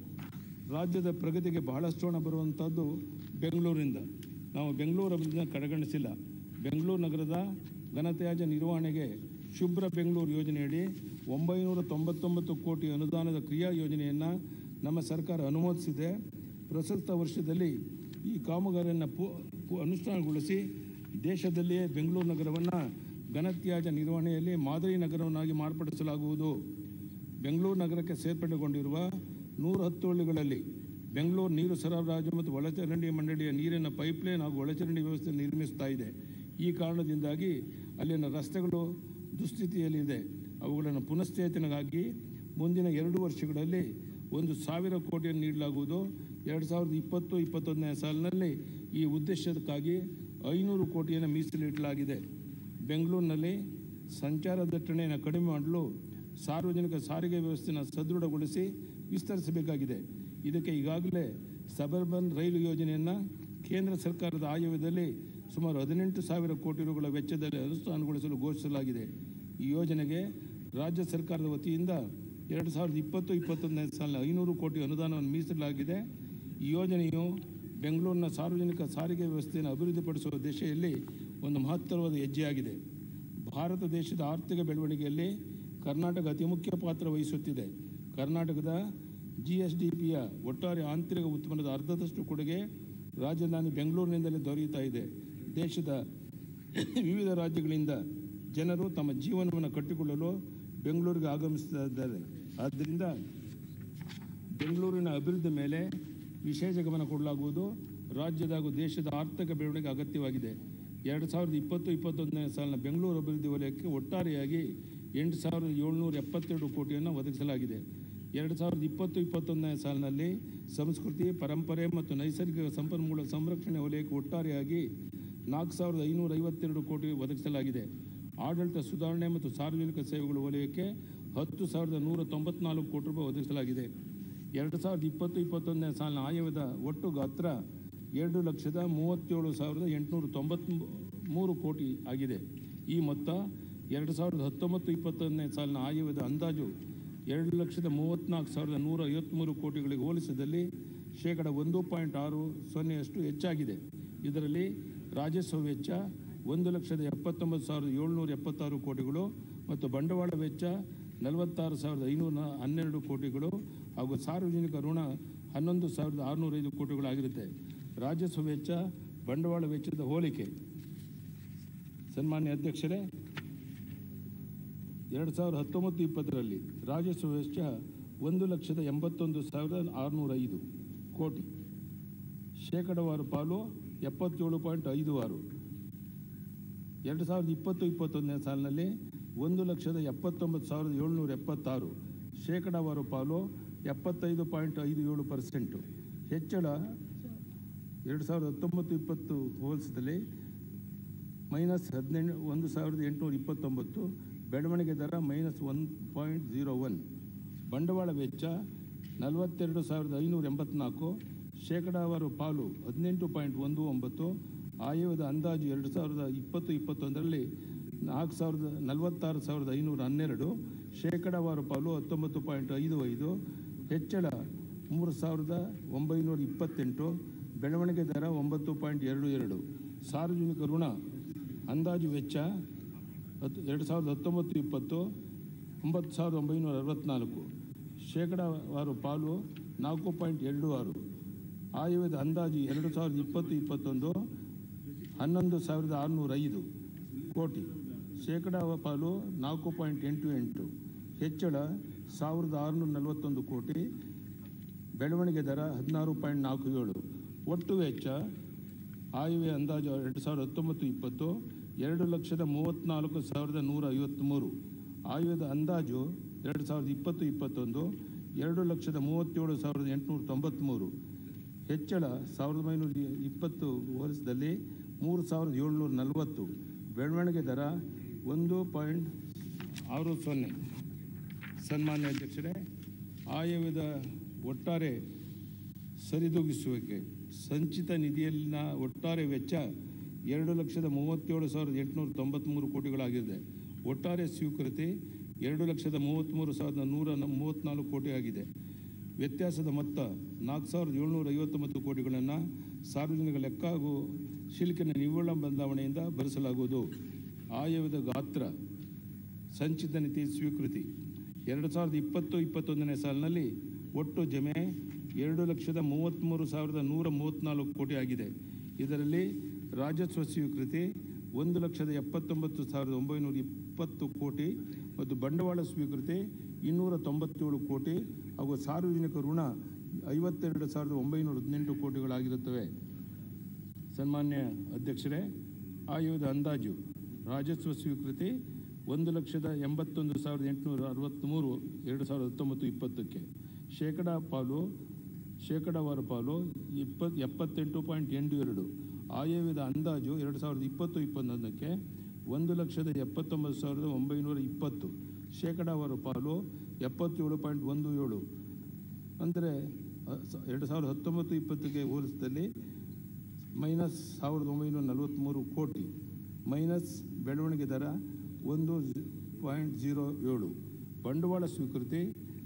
ರಾಜ್ಯದ ಪ್ರಗತಿಗೆ ಬಹಳಷ್ಟು ಹಣ ಬರುವಂಥದ್ದು ಬೆಂಗಳೂರಿಂದ ನಾವು ಬೆಂಗಳೂರು ಅಭಿವೃದ್ಧಿನ ಕಡೆಗಣಿಸಿಲ್ಲ ಬೆಂಗಳೂರು ನಗರದ ಘನತ್ಯಾಜ್ಯ ನಿರ್ವಹಣೆಗೆ ಶುಭ್ರ ಬೆಂಗಳೂರು ಯೋಜನೆಯಡಿ ಒಂಬೈನೂರ ತೊಂಬತ್ತೊಂಬತ್ತು ಕೋಟಿ ಅನುದಾನದ ಕ್ರಿಯಾ ಯೋಜನೆಯನ್ನು ನಮ್ಮ ಸರ್ಕಾರ ಅನುಮೋದಿಸಿದೆ ಪ್ರಸಕ್ತ ವರ್ಷದಲ್ಲಿ ಈ ಕಾಮಗಾರಿಯನ್ನು ಪು ಪು- ಅನುಷ್ಠಾನಗೊಳಿಸಿ ದೇಶದಲ್ಲಿಯೇ ಬೆಂಗಳೂರು ನಗರವನ್ನು ಘನತ್ಯಾಜ್ಯ ನಿರ್ವಹಣೆಯಲ್ಲಿ ಮಾದರಿ ನಗರವನ್ನಾಗಿ ಮಾರ್ಪಡಿಸಲಾಗುವುದು ಬೆಂಗಳೂರು ನಗರಕ್ಕೆ ಸೇರ್ಪಡೆಗೊಂಡಿರುವ ನೂರ ಹತ್ತು ಹಳ್ಳಿಗಳಲ್ಲಿ ಬೆಂಗಳೂರು ನೀರು ಸರಬರಾಜು ಮತ್ತು ಒಳಚರಂಡಿ ಮಂಡಳಿಯ ನೀರಿನ ಪೈಪ್ಲೈನ್ ಹಾಗೂ ಒಳಚರಂಡಿ ವ್ಯವಸ್ಥೆ ನಿರ್ಮಿಸ್ತಾ ಇದೆ ಈ ಕಾರಣದಿಂದಾಗಿ ಅಲ್ಲಿನ ರಸ್ತೆಗಳು ದುಸ್ಥಿತಿಯಲ್ಲಿದೆ ಅವುಗಳನ್ನು ಪುನಶ್ಚೇತನಗಾಗಿ ಮುಂದಿನ ಎರಡು ವರ್ಷಗಳಲ್ಲಿ ಒಂದು ಸಾವಿರ ಕೋಟಿಯನ್ನು ನೀಡಲಾಗುವುದು ಎರಡು ಸಾವಿರದ ಇಪ್ಪತ್ತು ಇಪ್ಪತ್ತೊಂದನೇ ಸಾಲಿನಲ್ಲಿ ಈ ಉದ್ದೇಶಕ್ಕಾಗಿ ಐನೂರು ಕೋಟಿಯನ್ನು ಮೀಸಲಿಡಲಾಗಿದೆ ಬೆಂಗಳೂರಿನಲ್ಲಿ ಸಂಚಾರ ದಟ್ಟಣೆಯನ್ನು ಕಡಿಮೆ ಮಾಡಲು ಸಾರ್ವಜನಿಕ ಸಾರಿಗೆ ವ್ಯವಸ್ಥೆಯನ್ನು ಸದೃಢಗೊಳಿಸಿ ವಿಸ್ತರಿಸಬೇಕಾಗಿದೆ ಇದಕ್ಕೆ ಈಗಾಗಲೇ ಸಬರ್ಬನ್ ರೈಲು ಯೋಜನೆಯನ್ನು ಕೇಂದ್ರ ಸರ್ಕಾರದ ಆಯವ್ಯದಲ್ಲಿ ಸುಮಾರು ಹದಿನೆಂಟು ಸಾವಿರ ಕೋಟಿ ರುಗಳ ವೆಚ್ಚದಲ್ಲಿ ಅನುಷ್ಠಾನಗೊಳಿಸಲು ಘೋಷಿಸಲಾಗಿದೆ ಈ ಯೋಜನೆಗೆ ರಾಜ್ಯ ಸರ್ಕಾರದ ವತಿಯಿಂದ ಎರಡು ಸಾವಿರದ ಇಪ್ಪತ್ತು ಇಪ್ಪತ್ತೊಂದನೇ ಸಾಲಿನ ಐನೂರು ಕೋಟಿ ಅನುದಾನವನ್ನು ಮೀಸಲಾಗಿದೆ ಈ ಯೋಜನೆಯು ಬೆಂಗಳೂರಿನ ಸಾರ್ವಜನಿಕ ಸಾರಿಗೆ ವ್ಯವಸ್ಥೆಯನ್ನು ಅಭಿವೃದ್ಧಿಪಡಿಸುವ ದಿಶೆಯಲ್ಲಿ ಒಂದು ಮಹತ್ತರವಾದ ಹೆಜ್ಜೆಯಾಗಿದೆ ಭಾರತ ದೇಶದ ಆರ್ಥಿಕ ಬೆಳವಣಿಗೆಯಲ್ಲಿ ಕರ್ನಾಟಕ ಅತಿ ಮುಖ್ಯ ಪಾತ್ರ ವಹಿಸುತ್ತಿದೆ ಕರ್ನಾಟಕದ ಜಿ ಎಸ್ ಡಿ ಪಿಯ ಒಟ್ಟಾರೆ ಆಂತರಿಕ ಉತ್ಪನ್ನದ ಅರ್ಧದಷ್ಟು ಕೊಡುಗೆ ರಾಜಧಾನಿ ಬೆಂಗಳೂರಿನಿಂದಲೇ ದೊರೆಯುತ್ತಾ ಇದೆ ದೇಶದ ವಿವಿಧ ರಾಜ್ಯಗಳಿಂದ ಜನರು ತಮ್ಮ ಜೀವನವನ್ನು ಕಟ್ಟಿಕೊಳ್ಳಲು ಬೆಂಗಳೂರಿಗೆ ಆಗಮಿಸುತ್ತಿದ್ದಾರೆ ಆದ್ದರಿಂದ ಬೆಂಗಳೂರಿನ ಅಭಿವೃದ್ಧಿ ಮೇಲೆ ವಿಶೇಷ ಗಮನ ಕೊಡಲಾಗುವುದು ರಾಜ್ಯದ ಹಾಗೂ ದೇಶದ ಆರ್ಥಿಕ ಬೆಳವಣಿಗೆ ಅಗತ್ಯವಾಗಿದೆ ಎರಡು ಸಾವಿರದ ಇಪ್ಪತ್ತು ಇಪ್ಪತ್ತೊಂದನೇ ಸಾಲಿನ ಬೆಂಗಳೂರು ಅಭಿವೃದ್ಧಿ ವಲಯಕ್ಕೆ ಒಟ್ಟಾರೆಯಾಗಿ ಎಂಟು ಸಾವಿರದ ಏಳ್ನೂರ ಎಪ್ಪತ್ತೆರಡು ಕೋಟಿಯನ್ನು ಒದಗಿಸಲಾಗಿದೆ ಎರಡು ಸಾವಿರದ ಇಪ್ಪತ್ತು ಇಪ್ಪತ್ತೊಂದನೇ ಸಾಲಿನಲ್ಲಿ ಸಂಸ್ಕೃತಿ ಪರಂಪರೆ ಮತ್ತು ನೈಸರ್ಗಿಕ ಸಂಪನ್ಮೂಲ ಸಂರಕ್ಷಣೆ ವಲಯಕ್ಕೆ ಒಟ್ಟಾರೆಯಾಗಿ ನಾಲ್ಕು ಸಾವಿರದ ಐನೂರ ಐವತ್ತೆರಡು ಕೋಟಿ ಒದಗಿಸಲಾಗಿದೆ ಆಡಳಿತ ಸುಧಾರಣೆ ಮತ್ತು ಸಾರ್ವಜನಿಕ ಸೇವೆಗಳ ವಲಯಕ್ಕೆ ಹತ್ತು ಸಾವಿರದ ನೂರ ತೊಂಬತ್ನಾಲ್ಕು ಕೋಟಿ ರೂಪಾಯಿ ಒದಗಿಸಲಾಗಿದೆ ಎರಡು ಸಾವಿರದ ಇಪ್ಪತ್ತು ಇಪ್ಪತ್ತೊಂದನೇ ಸಾಲಿನ ಆಯವ್ಯದ ಒಟ್ಟು ಗಾತ್ರ ಎರಡು ಲಕ್ಷದ ಮೂವತ್ತೇಳು ಸಾವಿರದ ಎಂಟುನೂರ ತೊಂಬತ್ತ್ ಮೂರು ಕೋಟಿ ಆಗಿದೆ ಈ ಮೊತ್ತ ಎರಡು ಸಾವಿರದ ಹತ್ತೊಂಬತ್ತು ಇಪ್ಪತ್ತೊಂದನೇ ಸಾಲಿನ ಆಯವ್ಯದ ಅಂದಾಜು ಎರಡು ಲಕ್ಷದ ಮೂವತ್ತ್ನಾಲ್ಕು ಸಾವಿರದ ನೂರ ಐವತ್ತ್ಮೂರು ಕೋಟಿಗಳಿಗೆ ಹೋಲಿಸಿದಲ್ಲಿ ಶೇಕಡ ಒಂದು ಪಾಯಿಂಟ್ ಆರು ಸೊನ್ನೆಯಷ್ಟು ಹೆಚ್ಚಾಗಿದೆ ಇದರಲ್ಲಿ ರಾಜಸ್ವ ವೆಚ್ಚ ಒಂದು ಲಕ್ಷದ ಎಪ್ಪತ್ತೊಂಬತ್ತು ಸಾವಿರದ ಏಳ್ನೂರ ಎಪ್ಪತ್ತಾರು ಕೋಟಿಗಳು ಮತ್ತು ಬಂಡವಾಳ ವೆಚ್ಚ ನಲವತ್ತಾರು ಸಾವಿರದ ಐನೂರ ಹನ್ನೆರಡು ಕೋಟಿಗಳು ಹಾಗೂ ಸಾರ್ವಜನಿಕ ಋಣ ಹನ್ನೊಂದು ಸಾವಿರದ ಆರುನೂರೈದು ಕೋಟಿಗಳಾಗಿರುತ್ತೆ ರಾಜಸ್ವ ವೆಚ್ಚ ಬಂಡವಾಳ ವೆಚ್ಚದ ಹೋಲಿಕೆ ಸನ್ಮಾನ್ಯ ಅಧ್ಯಕ್ಷರೇ ಎರಡು ಸಾವಿರದ ಹತ್ತೊಂಬತ್ತು ಇಪ್ಪತ್ತರಲ್ಲಿ ರಾಜಸ್ವ ವೆಚ್ಚ ಒಂದು ಲಕ್ಷದ ಎಂಬತ್ತೊಂದು ಸಾವಿರದ ಆರುನೂರ ಐದು ಕೋಟಿ ಶೇಕಡವಾರು ಪಾಲು ಎಪ್ಪತ್ತೇಳು ಪಾಯಿಂಟ್ ಐದು ಆರು ಎರಡು ಸಾವಿರದ ಇಪ್ಪತ್ತು ಇಪ್ಪತ್ತೊಂದನೇ ಸಾಲಿನಲ್ಲಿ ಒಂದು ಲಕ್ಷದ ಎಪ್ಪತ್ತೊಂಬತ್ತು ಸಾವಿರದ ಏಳ್ನೂರ ಎಪ್ಪತ್ತಾರು ಶೇಕಡಾವಾರು ಪಾಲು ಎಪ್ಪತ್ತೈದು ಪಾಯಿಂಟ್ ಐದು ಏಳು ಪರ್ಸೆಂಟು ಹೆಚ್ಚಳ ಎರಡು ಸಾವಿರದ ಹತ್ತೊಂಬತ್ತು ಇಪ್ಪತ್ತು ಹೋಲಿಸಿದಲ್ಲಿ ಮೈನಸ್ ಹದಿನೆಂಟು ಒಂದು ಸಾವಿರದ ಎಂಟುನೂರ ಇಪ್ಪತ್ತೊಂಬತ್ತು ಬೆಳವಣಿಗೆ ದರ minus one point zero one ಬಂಡವಾಳ ವೆಚ್ಚ ನಲವತ್ತೆರಡು ಸಾವಿರದ ಐನೂರ ಎಂಬತ್ನಾಲ್ಕು ಶೇಕಡಾವಾರು ಪಾಲು ಹದಿನೆಂಟು ಪಾಯಿಂಟ್ ಒಂದು ಒಂಬತ್ತು ಆಯವ್ಯದ ಅಂದಾಜು ಎರಡು ಸಾವಿರದ ಇಪ್ಪತ್ತು ಇಪ್ಪತ್ತೊಂದರಲ್ಲಿ ನಾಲ್ಕು ಸಾವಿರದ ನಲವತ್ತಾರು ಸಾವಿರದ ಐನೂರ ಹನ್ನೆರಡು ಶೇಕಡಾವಾರು ಪಾಲು ಹತ್ತೊಂಬತ್ತು ಪಾಯಿಂಟ್ ಐದು ಐದು ಹೆಚ್ಚಳ ಮೂರು ಸಾವಿರದ ಒಂಬೈನೂರ ಇಪ್ಪತ್ತೆಂಟು ಬೆಳವಣಿಗೆ ದರ ಒಂಬತ್ತು ಪಾಯಿಂಟ್ ಎರಡು ಎರಡು ಸಾರ್ವಜನಿಕ ಋಣ ಅಂದಾಜು ವೆಚ್ಚ ಹತ್ತು ಎರಡು ಸಾವಿರದ ಹತ್ತೊಂಬತ್ತು ಇಪ್ಪತ್ತು ಒಂಬತ್ತು ಸಾವಿರದ ಒಂಬೈನೂರ ಅರವತ್ತ್ನಾಲ್ಕು ಶೇಕಡಾವಾರು ಪಾಲು ನಾಲ್ಕು ಪಾಯಿಂಟ್ ಎರಡು ಆರು ಆಯವ್ಯದ ಅಂದಾಜು ಎರಡು ಸಾವಿರದ ಇಪ್ಪತ್ತು ಇಪ್ಪತ್ತೊಂದು ಹನ್ನೊಂದು ಸಾವಿರದ ಆರುನೂರ ಐದು ಕೋಟಿ ಶೇಕಡಾ ಪಾಲು ನಾಲ್ಕು ಪಾಯಿಂಟ್ ಎಂಟು ಎಂಟು ಹೆಚ್ಚಳ ಸಾವಿರದ ಆರುನೂರ ನಲವತ್ತೊಂದು ಕೋಟಿ ಬೆಳವಣಿಗೆ ದರ ಹದಿನಾರು ಪಾಯಿಂಟ್ ನಾಲ್ಕು ಏಳು ಒಟ್ಟು ವೆಚ್ಚ ಆಯವ್ಯಯ ಅಂದಾಜು ಎರಡು ಸಾವಿರದ ಹತ್ತೊಂಬತ್ತು ಇಪ್ಪತ್ತು ಎರಡು ಲಕ್ಷದ ಮೂವತ್ತ್ನಾಲ್ಕು ಸಾವಿರದ ನೂರ ಐವತ್ತ್ಮೂರು ಆಯವ್ಯದ ಅಂದಾಜು ಎರಡು ಸಾವಿರದ ಇಪ್ಪತ್ತು ಇಪ್ಪತ್ತೊಂದು ಎರಡು ಲಕ್ಷದ ಮೂವತ್ತೇಳು ಸಾವಿರದ ಎಂಟುನೂರ ತೊಂಬತ್ತ್ಮೂರು ಹೆಚ್ಚಳ ಸಾವಿರದ ಒಂಬೈನೂರ ಇಪ್ಪತ್ತು ಹೋಲಿಸಿದಲ್ಲಿ ಮೂರು ಸಾವಿರದ ಏಳ್ನೂರ ನಲವತ್ತು ಬೆಳವಣಿಗೆ ದರ ಒಂದು ಪಾಯಿಂಟ್ ಆರು ಸೊನ್ನೆ ಸನ್ಮಾನ್ಯ ಅಧ್ಯಕ್ಷರೇ ಆಯವ್ಯದ ಒಟ್ಟಾರೆ ಸರಿದೂಗಿಸುವಿಕೆ ಸಂಚಿತ ನಿಧಿಯಲ್ಲಿನ ಒಟ್ಟಾರೆ ವೆಚ್ಚ ಎರಡು ಲಕ್ಷದ ಮೂವತ್ತೇಳು ಸಾವಿರದ ಎಂಟುನೂರ ತೊಂಬತ್ತ್ಮೂರು ಕೋಟಿಗಳಾಗಿದೆ ಒಟ್ಟಾರೆ ಸ್ವೀಕೃತಿ ಎರಡು ಲಕ್ಷದ ಮೂವತ್ತ್ಮೂರು ಸಾವಿರದ ನೂರ ನ- ಮೂವತ್ತ್ನಾಲ್ಕು ಕೋಟಿ ಆಗಿದೆ ವ್ಯತ್ಯಾಸದ ಮೊತ್ತ ನಾಲ್ಕು ಸಾವಿರದ ಏಳ್ನೂರ ಐವತ್ತೊಂಬತ್ತು ಕೋಟಿಗಳನ್ನು ಸಾರ್ವಜನಿಕ ಲೆಕ್ಕ ಹಾಗೂ ಶಿಲ್ಕಿನ ನಿವ್ವಳ ಬದಲಾವಣೆಯಿಂದ ಭರಿಸಲಾಗುವುದು ಆಯವ್ಯದ ಗಾತ್ರ ಸಂಚಿತ ನೀತಿ ಸ್ವೀಕೃತಿ ಎರಡು ಸಾವಿರದ ಇಪ್ಪತ್ತು ಇಪ್ಪತ್ತೊಂದನೇ ಸಾಲಿನಲ್ಲಿ ಒಟ್ಟು ಜಮೆ ಎರಡು ಲಕ್ಷದ ಮೂವತ್ತ್ಮೂರು ಸಾವಿರದ ನೂರ ಮೂವತ್ತ್ನಾಲ್ಕು ಕೋಟಿ ಆಗಿದೆ ಇದರಲ್ಲಿ ರಾಜಸ್ವ ಸ್ವೀಕೃತಿ ಒಂದು ಲಕ್ಷದ ಎಪ್ಪತ್ತೊಂಬತ್ತು ಸಾವಿರದ ಒಂಬೈನೂರ ಇಪ್ಪತ್ತು ಕೋಟಿ ಮತ್ತು ಬಂಡವಾಳ ಸ್ವೀಕೃತಿ ಇನ್ನೂರ ತೊಂಬತ್ತೇಳು ಕೋಟಿ ಹಾಗೂ ಸಾರ್ವಜನಿಕ ಋಣ ಐವತ್ತೆರಡು ಸಾವಿರದ ಒಂಬೈನೂರ ಹದಿನೆಂಟು ಕೋಟಿಗಳಾಗಿರುತ್ತವೆ ಸನ್ಮಾನ್ಯ ಅಧ್ಯಕ್ಷರೇ ಆಯೋಗದ ಅಂದಾಜು ರಾಜಸ್ವ ಸ್ವೀಕೃತಿ ಒಂದು ಲಕ್ಷದ ಎಂಬತ್ತೊಂದು ಸಾವಿರದ ಎಂಟುನೂರ ಅರವತ್ತ್ಮೂರು ಎರಡು ಸಾವಿರದ ಹತ್ತೊಂಬತ್ತು ಇಪ್ಪತ್ತಕ್ಕೆ ಶೇಕಡಾ ಪಾಲು ಶೇಕಡಾವಾರು ಪಾಲು ಇಪ್ಪತ್ ಎಪ್ಪತ್ತೆಂಟು ಪಾಯಿಂಟ್ ಎಂಟು ಎರಡು ಆಯವ್ಯದ ಅಂದಾಜು ಎರಡು ಸಾವಿರದ ಇಪ್ಪತ್ತು ಇಪ್ಪತ್ತೊಂದಕ್ಕೆ ಒಂದು ಲಕ್ಷದ ಎಪ್ಪತ್ತೊಂಬತ್ತು ಸಾವಿರದ ಒಂಬೈನೂರ ಇಪ್ಪತ್ತು ಶೇಕಡಾವಾರು ಪಾಲು ಎಪ್ಪತ್ತೇಳು ಪಾಯಿಂಟ್ ಒಂದು ಏಳು ಅಂದರೆ ಎರಡು ಸಾವಿರದ ಹತ್ತೊಂಬತ್ತು ಇಪ್ಪತ್ತಕ್ಕೆ ಹೋಲಿಸಿದಲ್ಲಿ ಮೈನಸ್ ಸಾವಿರದ ಒಂಬೈನೂರ ನಲವತ್ತ್ಮೂರು ಕೋಟಿ ಮೈನಸ್ ಬೆಳವಣಿಗೆ ದರ ಒಂದು ಪಾಯಿಂಟ್ ಜೀರೋ ಏಳು ಬಂಡವಾಳ ಸ್ವೀಕೃತಿ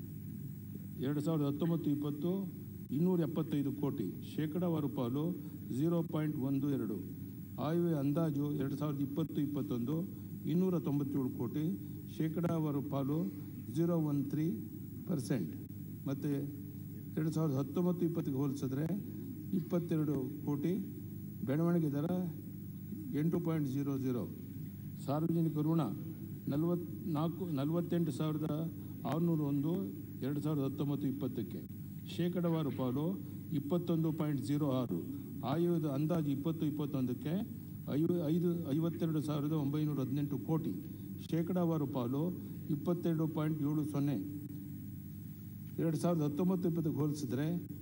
ಎರಡು ಸಾವಿರದ ಹತ್ತೊಂಬತ್ತು ಇಪ್ಪತ್ತು ಇನ್ನೂರ ಎಪ್ಪತ್ತೈದು ಕೋಟಿ ಶೇಕಡಾವಾರು ಪಾಲು ಝೀರೋ ಪಾಯಿಂಟ್ ಒಂದು ಎರಡು ಆಯವ್ಯಯ ಅಂದಾಜು ಎರಡು ಸಾವಿರದ ಇಪ್ಪತ್ತು ಇಪ್ಪತ್ತೊಂದು ಇನ್ನೂರ ತೊಂಬತ್ತೇಳು ಕೋಟಿ ಶೇಕಡಾವಾರು ಪಾಲು ಝೀರೋ ಒನ್ ತ್ರೀ ಪರ್ಸೆಂಟ್ ಮತ್ತು ಎರಡು ಸಾವಿರದ ಹತ್ತೊಂಬತ್ತು ಇಪ್ಪತ್ತಿಗೆ ಹೋಲಿಸಿದ್ರೆ ಇಪ್ಪತ್ತೆರಡು ಕೋಟಿ ಬೆಳವಣಿಗೆ ದರ ಎಂಟು ಪಾಯಿಂಟ್ ಜೀರೋ ಜೀರೋ ಸಾರ್ವಜನಿಕ ಋಣ ನಲವತ್ ನಾಲ್ಕು ನಲವತ್ತೆಂಟು ಸಾವಿರದ ಆರುನೂರ ಒಂದು ಎರಡು ಸಾವಿರದ ಹತ್ತೊಂಬತ್ತು ಇಪ್ಪತ್ತಕ್ಕೆ ಶೇಕಡವಾರು ಪಾಲು ಇಪ್ಪತ್ತೊಂದು ಪಾಯಿಂಟ್ ಜೀರೋ ಆರು ಆಯೋಗದ ಅಂದಾಜು ಇಪ್ಪತ್ತು ಇಪ್ಪತ್ತೊಂದಕ್ಕೆ ಐವ ಐದು ಐವತ್ತೆರಡು ಸಾವಿರದ ಒಂಬೈನೂರ ಹದಿನೆಂಟು ಕೋಟಿ ಶೇಕಡಾವಾರು ಪಾಲು ಇಪ್ಪತ್ತೆರಡು ಪಾಯಿಂಟ್ ಏಳು ಸೊನ್ನೆ ಎರಡು ಸಾವಿರದ ಹತ್ತೊಂಬತ್ತು ಇಪ್ಪತ್ತಕ್ಕೆ ಹೋಲಿಸಿದ್ರೆ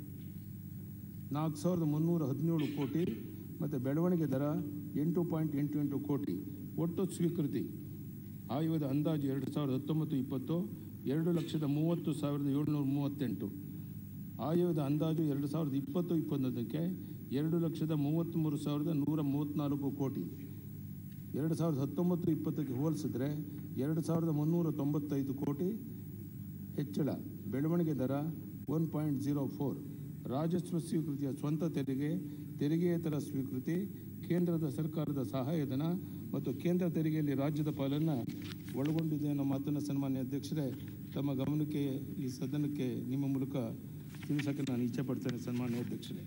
ನಾಲ್ಕು ಸಾವಿರದ ಮುನ್ನೂರ ಹದಿನೇಳು ಕೋಟಿ ಮತ್ತು ಬೆಳವಣಿಗೆ ದರ ಎಂಟು ಪಾಯಿಂಟ್ ಎಂಟು ಎಂಟು ಕೋಟಿ ಒಟ್ಟು ಸ್ವೀಕೃತಿ ಆಯವ್ಯದ ಅಂದಾಜು ಎರಡು ಸಾವಿರದ ಹತ್ತೊಂಬತ್ತು ಇಪ್ಪತ್ತು ಎರಡು ಲಕ್ಷದ ಮೂವತ್ತು ಸಾವಿರದ ಏಳ್ನೂರ ಮೂವತ್ತೆಂಟು ಆಯವ್ಯದ ಅಂದಾಜು ಎರಡು ಸಾವಿರದ ಇಪ್ಪತ್ತು ಇಪ್ಪತ್ತೊಂದಕ್ಕೆ ಎರಡು ಲಕ್ಷದ ಮೂವತ್ತ್ಮೂರು ಸಾವಿರದ ನೂರ ಮೂವತ್ತ್ನಾಲ್ಕು ಕೋಟಿ ಎರಡು ಸಾವಿರದ ಹತ್ತೊಂಬತ್ತು ಇಪ್ಪತ್ತಕ್ಕೆ ಹೋಲಿಸಿದ್ರೆ ಎರಡು ಸಾವಿರದ ಮುನ್ನೂರ ತೊಂಬತ್ತೈದು ಕೋಟಿ ಹೆಚ್ಚಳ ಬೆಳವಣಿಗೆ ದರ ಒನ್ ಪಾಯಿಂಟ್ ಜೀರೋ ಫೋರ್ ರಾಜಸ್ವ ಸ್ವೀಕೃತಿಯ ಸ್ವಂತ ತೆರಿಗೆ ತೆರಿಗೆಯೇತರ ಸ್ವೀಕೃತಿ ಕೇಂದ್ರದ ಸರ್ಕಾರದ ಸಹಾಯಧನ ಮತ್ತು ಕೇಂದ್ರ ತೆರಿಗೆಯಲ್ಲಿ ರಾಜ್ಯದ ಪಾಲನ್ನು ಒಳಗೊಂಡಿದೆ ಅನ್ನೋ ಮಾತನ್ನು ಸನ್ಮಾನ್ಯ ಅಧ್ಯಕ್ಷರೇ ತಮ್ಮ ಗಮನಕ್ಕೆ ಈ ಸದನಕ್ಕೆ ನಿಮ್ಮ ಮೂಲಕ ತಿಳಿಸೋಕ್ಕೆ ನಾನು ಇಚ್ಛೆ ಪಡ್ತೇನೆ ಸನ್ಮಾನ್ಯ ಅಧ್ಯಕ್ಷರೇ